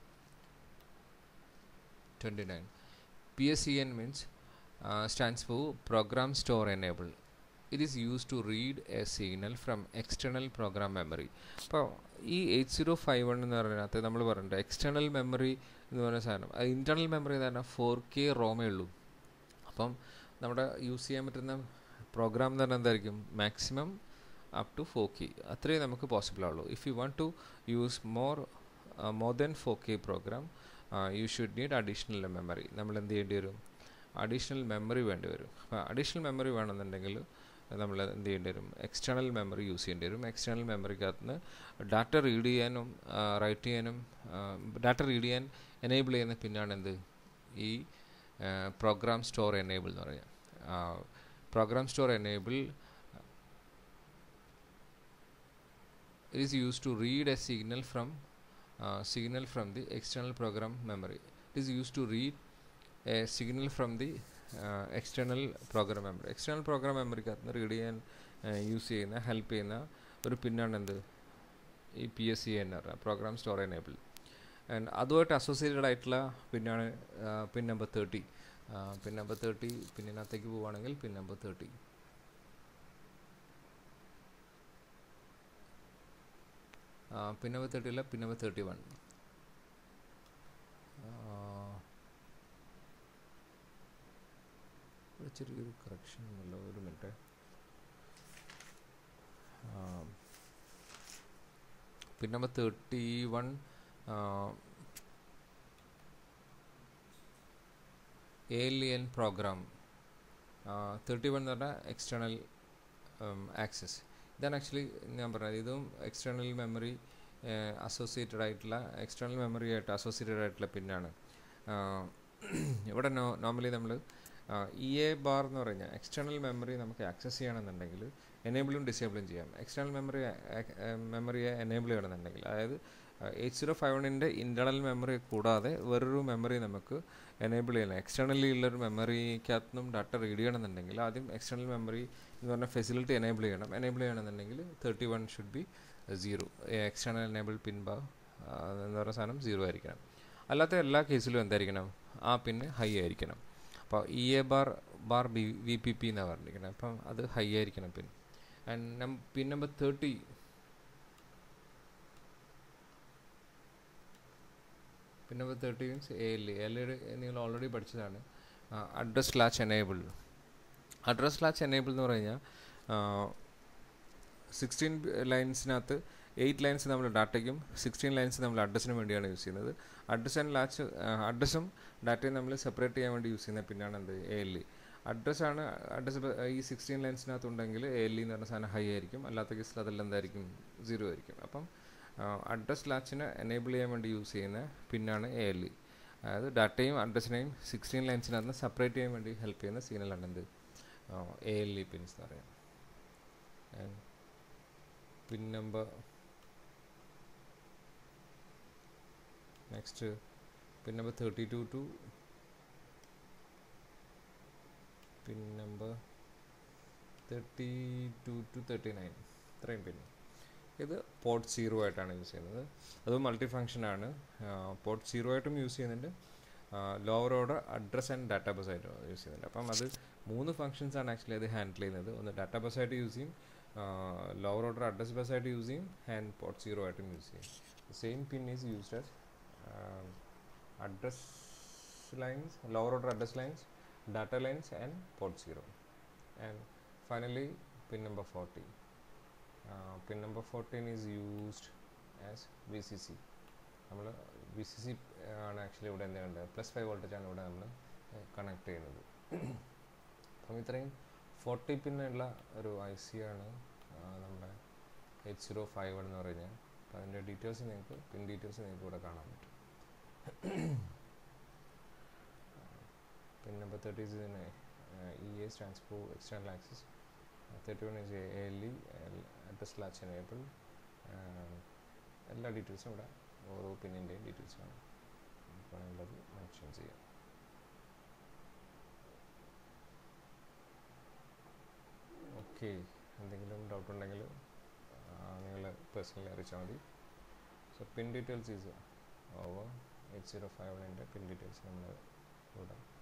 twenty nine P S C N means stands for program store enable it is use to read a signal from external program memory അപ്പോൾ ഈ eight zero five one എന്ന് പറയുന്നതിനകത്ത് നമ്മൾ പറഞ്ഞിട്ടുണ്ട് എക്സ്റ്റേണൽ മെമ്മറി എന്ന് പറയുന്ന സാധനം അത് ഇൻറ്റേർണൽ മെമ്മറി എന്ന് പറഞ്ഞാൽ ഫോർ കെ റോമേ ഉള്ളൂ അപ്പം നമ്മുടെ യൂസ് ചെയ്യാൻ പറ്റുന്ന പ്രോഗ്രാം എന്ന് പറഞ്ഞാൽ എന്തായിരിക്കും maximum up to four K അത്രയും നമുക്ക് പോസിബിൾ ആവുള്ളൂ if you want to use more more than four K program you should need additional memory നമ്മൾ എന്ത് ചെയ്യേണ്ടി വരും അഡീഷണൽ മെമ്മറി വേണ്ടി വരും അപ്പോൾ അഡീഷണൽ മെമ്മറി വേണമെന്നുണ്ടെങ്കിൽ നമ്മൾ എന്ത് ചെയ്യേണ്ടി വരും എക്സ്റ്റേണൽ മെമ്മറി യൂസ് ചെയ്യേണ്ടി വരും എക്സ്റ്റേണൽ മെമ്മറിക്കകത്ത് നിന്ന് ഡാറ്റ റീഡ് ചെയ്യാനും റൈറ്റ് ചെയ്യാനും ഡാറ്റ റീഡ് ചെയ്യാൻ എനേബിൾ ചെയ്യുന്ന പിന്നാണ് എന്ത് ഈ പ്രോഗ്രാം സ്റ്റോർ എനേബിൾ എന്ന് പറഞ്ഞാൽ program store enable is used to read a signal from uh, signal from the external program memory it is used to read a signal from the uh, external program memory external program memory കകത്ത് read ചെയ്യാൻ use ചെയ്യുന്ന help ചെയ്യുന്ന ഒരു പിന്നാണ് എന്ത് ഈ P S C എന്ന് പറഞ്ഞാൽ പ്രോഗ്രാം സ്റ്റോർ എനേബിൾ ആൻഡ് അതുമായിട്ട് അസോസിയേറ്റഡ് ആയിട്ടുള്ള പിന്നാണ് pin number thirty pin number thirty പിന്നിനകത്തേക്ക് പോവുകയാണെങ്കിൽ pin number thirty pin number thirty അല്ല പിൻ നമ്പർ തേർട്ടി വൺ ഇവിടെ ചെറിയൊരു കറക്ഷൻ ഉണ്ടല്ലോ ഒരു minute pin number thirty one alien program thirty one എന്ന് പറഞ്ഞാൽ എക്സ്റ്റേണൽ ആക്സസ് ഇതാണ് ആക്ച്വലി ഞാൻ പറഞ്ഞത് ഇതും എക്സ്റ്റേണൽ മെമ്മറി അസോസിയേറ്റഡ് ആയിട്ടുള്ള എക്സ്റ്റേണൽ മെമ്മറി ആയിട്ട് അസോസിയേറ്റഡ് ആയിട്ടുള്ള പിന്നാണ് ഇവിടെ നോ നോർമലി നമ്മൾ ഇ എ ബാർ എന്ന് പറഞ്ഞാൽ എക്സ്റ്റേണൽ മെമ്മറി നമുക്ക് ആക്സസ് ചെയ്യണമെന്നുണ്ടെങ്കിൽ എനേബിളും ഡിസേബിളും ചെയ്യാം എക്സ്റ്റേണൽ മെമ്മറി മെമ്മറിയെ എനേബിൾ ചെയ്യണമെന്നുണ്ടെങ്കിൽ അതായത് എയ്റ്റ് സീറോ ഫൈവ് വണ്ണിൻ്റെ ഇൻറ്റേർണൽ മെമ്മറി കൂടാതെ വേറൊരു മെമ്മറി നമുക്ക് എനേബിൾ ചെയ്യണം എക്സ്റ്റേണലി ഉള്ളൊരു മെമ്മറിക്കകത്തുനിന്നും ഡാറ്റ റീഡ് ചെയ്യണമെന്നുണ്ടെങ്കിൽ ആദ്യം എക്സ്റ്റേണൽ മെമ്മറി എന്ന് പറഞ്ഞ ഫെസിലിറ്റി എനേബിൾ ചെയ്യണം എനേബിൾ ചെയ്യണമെന്നുണ്ടെങ്കിൽ thirty one should be zero external enable pin bar എന്ന് പറയുന്ന സാധനം സീറോ ആയിരിക്കണം അല്ലാത്ത എല്ലാ കേസിലും എന്തായിരിക്കണം ആ പിന്ന് ഹൈ ആയിരിക്കണം അപ്പോൾ E A bar bar B V P P എന്നാണ് പറഞ്ഞിരിക്കുന്നത് അപ്പം അത് ഹൈ ആയിരിക്കണം pin and pin number thirty pin number thirty means A L L നിങ്ങൾ ഓൾറെഡി പഠിച്ചതാണ് address latch enable address latch enable എന്ന് പറഞ്ഞാൽ സിക്സ്റ്റീൻ ലൈൻസിനകത്ത് എയ്റ്റ് ലൈൻസ് നമ്മൾ ഡാറ്റയ്ക്കും സിക്സ്റ്റീൻ ലൈൻസ് നമ്മൾ അഡ്രസ്സിനും വേണ്ടിയാണ് യൂസ് ചെയ്യുന്നത് അഡ്രസ് ആൻഡ് ലാച്ച് അഡ്രസ്സും ഡാറ്റയും നമ്മൾ സെപ്പറേറ്റ് ചെയ്യാൻ വേണ്ടി യൂസ് ചെയ്യുന്ന പിന്നാണ് എന്ത് എ എൽ ഇ അഡ്രസ്സാണ് അഡ്രസ് ഈ സിക്സ്റ്റീൻ ലൈൻസിനകത്ത് ഉണ്ടെങ്കിൽ എ എൽ ഇ എന്ന് പറഞ്ഞ സാധനം ഹൈ ആയിരിക്കും അല്ലാത്ത കേസിൽ അതെല്ലാം എന്തായിരിക്കും സീറോ ആയിരിക്കും അപ്പം അഡ്രസ് ലാച്ചിനെ എനേബിൾ ചെയ്യാൻ വേണ്ടി യൂസ് ചെയ്യുന്ന പിന്നാണ് എ എൽ ഇ അതായത് ഡാറ്റയും അഡ്രസ്സിനെയും സിക്സ്റ്റീൻ ലൈൻസിനകത്ത് സെപ്പറേറ്റ് ചെയ്യാൻ വേണ്ടി ഹെൽപ്പ് ചെയ്യുന്ന സീനലാണ് എന്ത് എ എൽ ഇ പിൻസ് എന്ന് പറയാം pin number next pin number thirty two to pin number thirty two to thirty nine ഇത്രയും പിൻ ഇത് പോർട്ട് സീറോ ആയിട്ടാണ് യൂസ് ചെയ്യുന്നത് അത് മൾട്ടി ഫങ്ഷൻ ആണ് പോർട്ട് സീറോ ആയിട്ടും യൂസ് ചെയ്യുന്നുണ്ട് lower order address and data bus ആയിട്ട് യൂസ് ചെയ്യുന്നുണ്ട് അപ്പം അത് മൂന്ന് ഫങ്ഷൻസ് ആണ് ആക്ച്വലി അത് ഹാൻഡിൽ ചെയ്യുന്നത് ഒന്ന് ഡാറ്റാ ബസ് ആയിട്ട് യൂസ് ചെയ്യും ലോവർ ഓർഡർ അഡ്രസ് ബസ് ആയിട്ട് യൂസ് ചെയ്യും ആൻഡ് പോർട്ട് സീറോ ആയിട്ടും യൂസ് ചെയ്യും same pin is used as address lines lower order address lines data lines and port 0 and finally pin number 40 uh, pin number 14 is used as VCC നമ്മൾ V C C ആണ് actually ഇവിടെ എന്താ വേണ്ടത് plus five voltage ആണ് ഇവിടെ നമ്മൾ connect ചെയ്യുന്നത് അപ്പം ഇത്രയും ഫോർട്ടി പിന്നുള്ള ഒരു ഐ സി ആണ് നമ്മുടെ എയ്റ്റ് സീറോ ഫൈവ് എന്ന് പറഞ്ഞാൽ അപ്പം അതിൻ്റെ ഡീറ്റെയിൽസ് നിങ്ങൾക്ക് പിൻ ഡീറ്റെയിൽസ് നിങ്ങൾക്ക് ഇവിടെ കാണാൻ പറ്റും pin number 30 is in uh, EA stands for external access uh, 31 is ALE address latch enabled എല്ലാ ഡീറ്റെയിൽസും ഇവിടെ ഓരോ പിന്നിൻ്റെയും ഡീറ്റെയിൽസ് ആണ് വേണമെങ്കിൽ മെൻഷൻ ചെയ്യാം ഓക്കെ എന്തെങ്കിലും ഡൗട്ട് ഉണ്ടെങ്കിൽ നിങ്ങൾ പേഴ്സണലി അറിയിച്ചാൽ മതി so pin details is over eight zero five pin details നമ്മൾ ഇവിടെ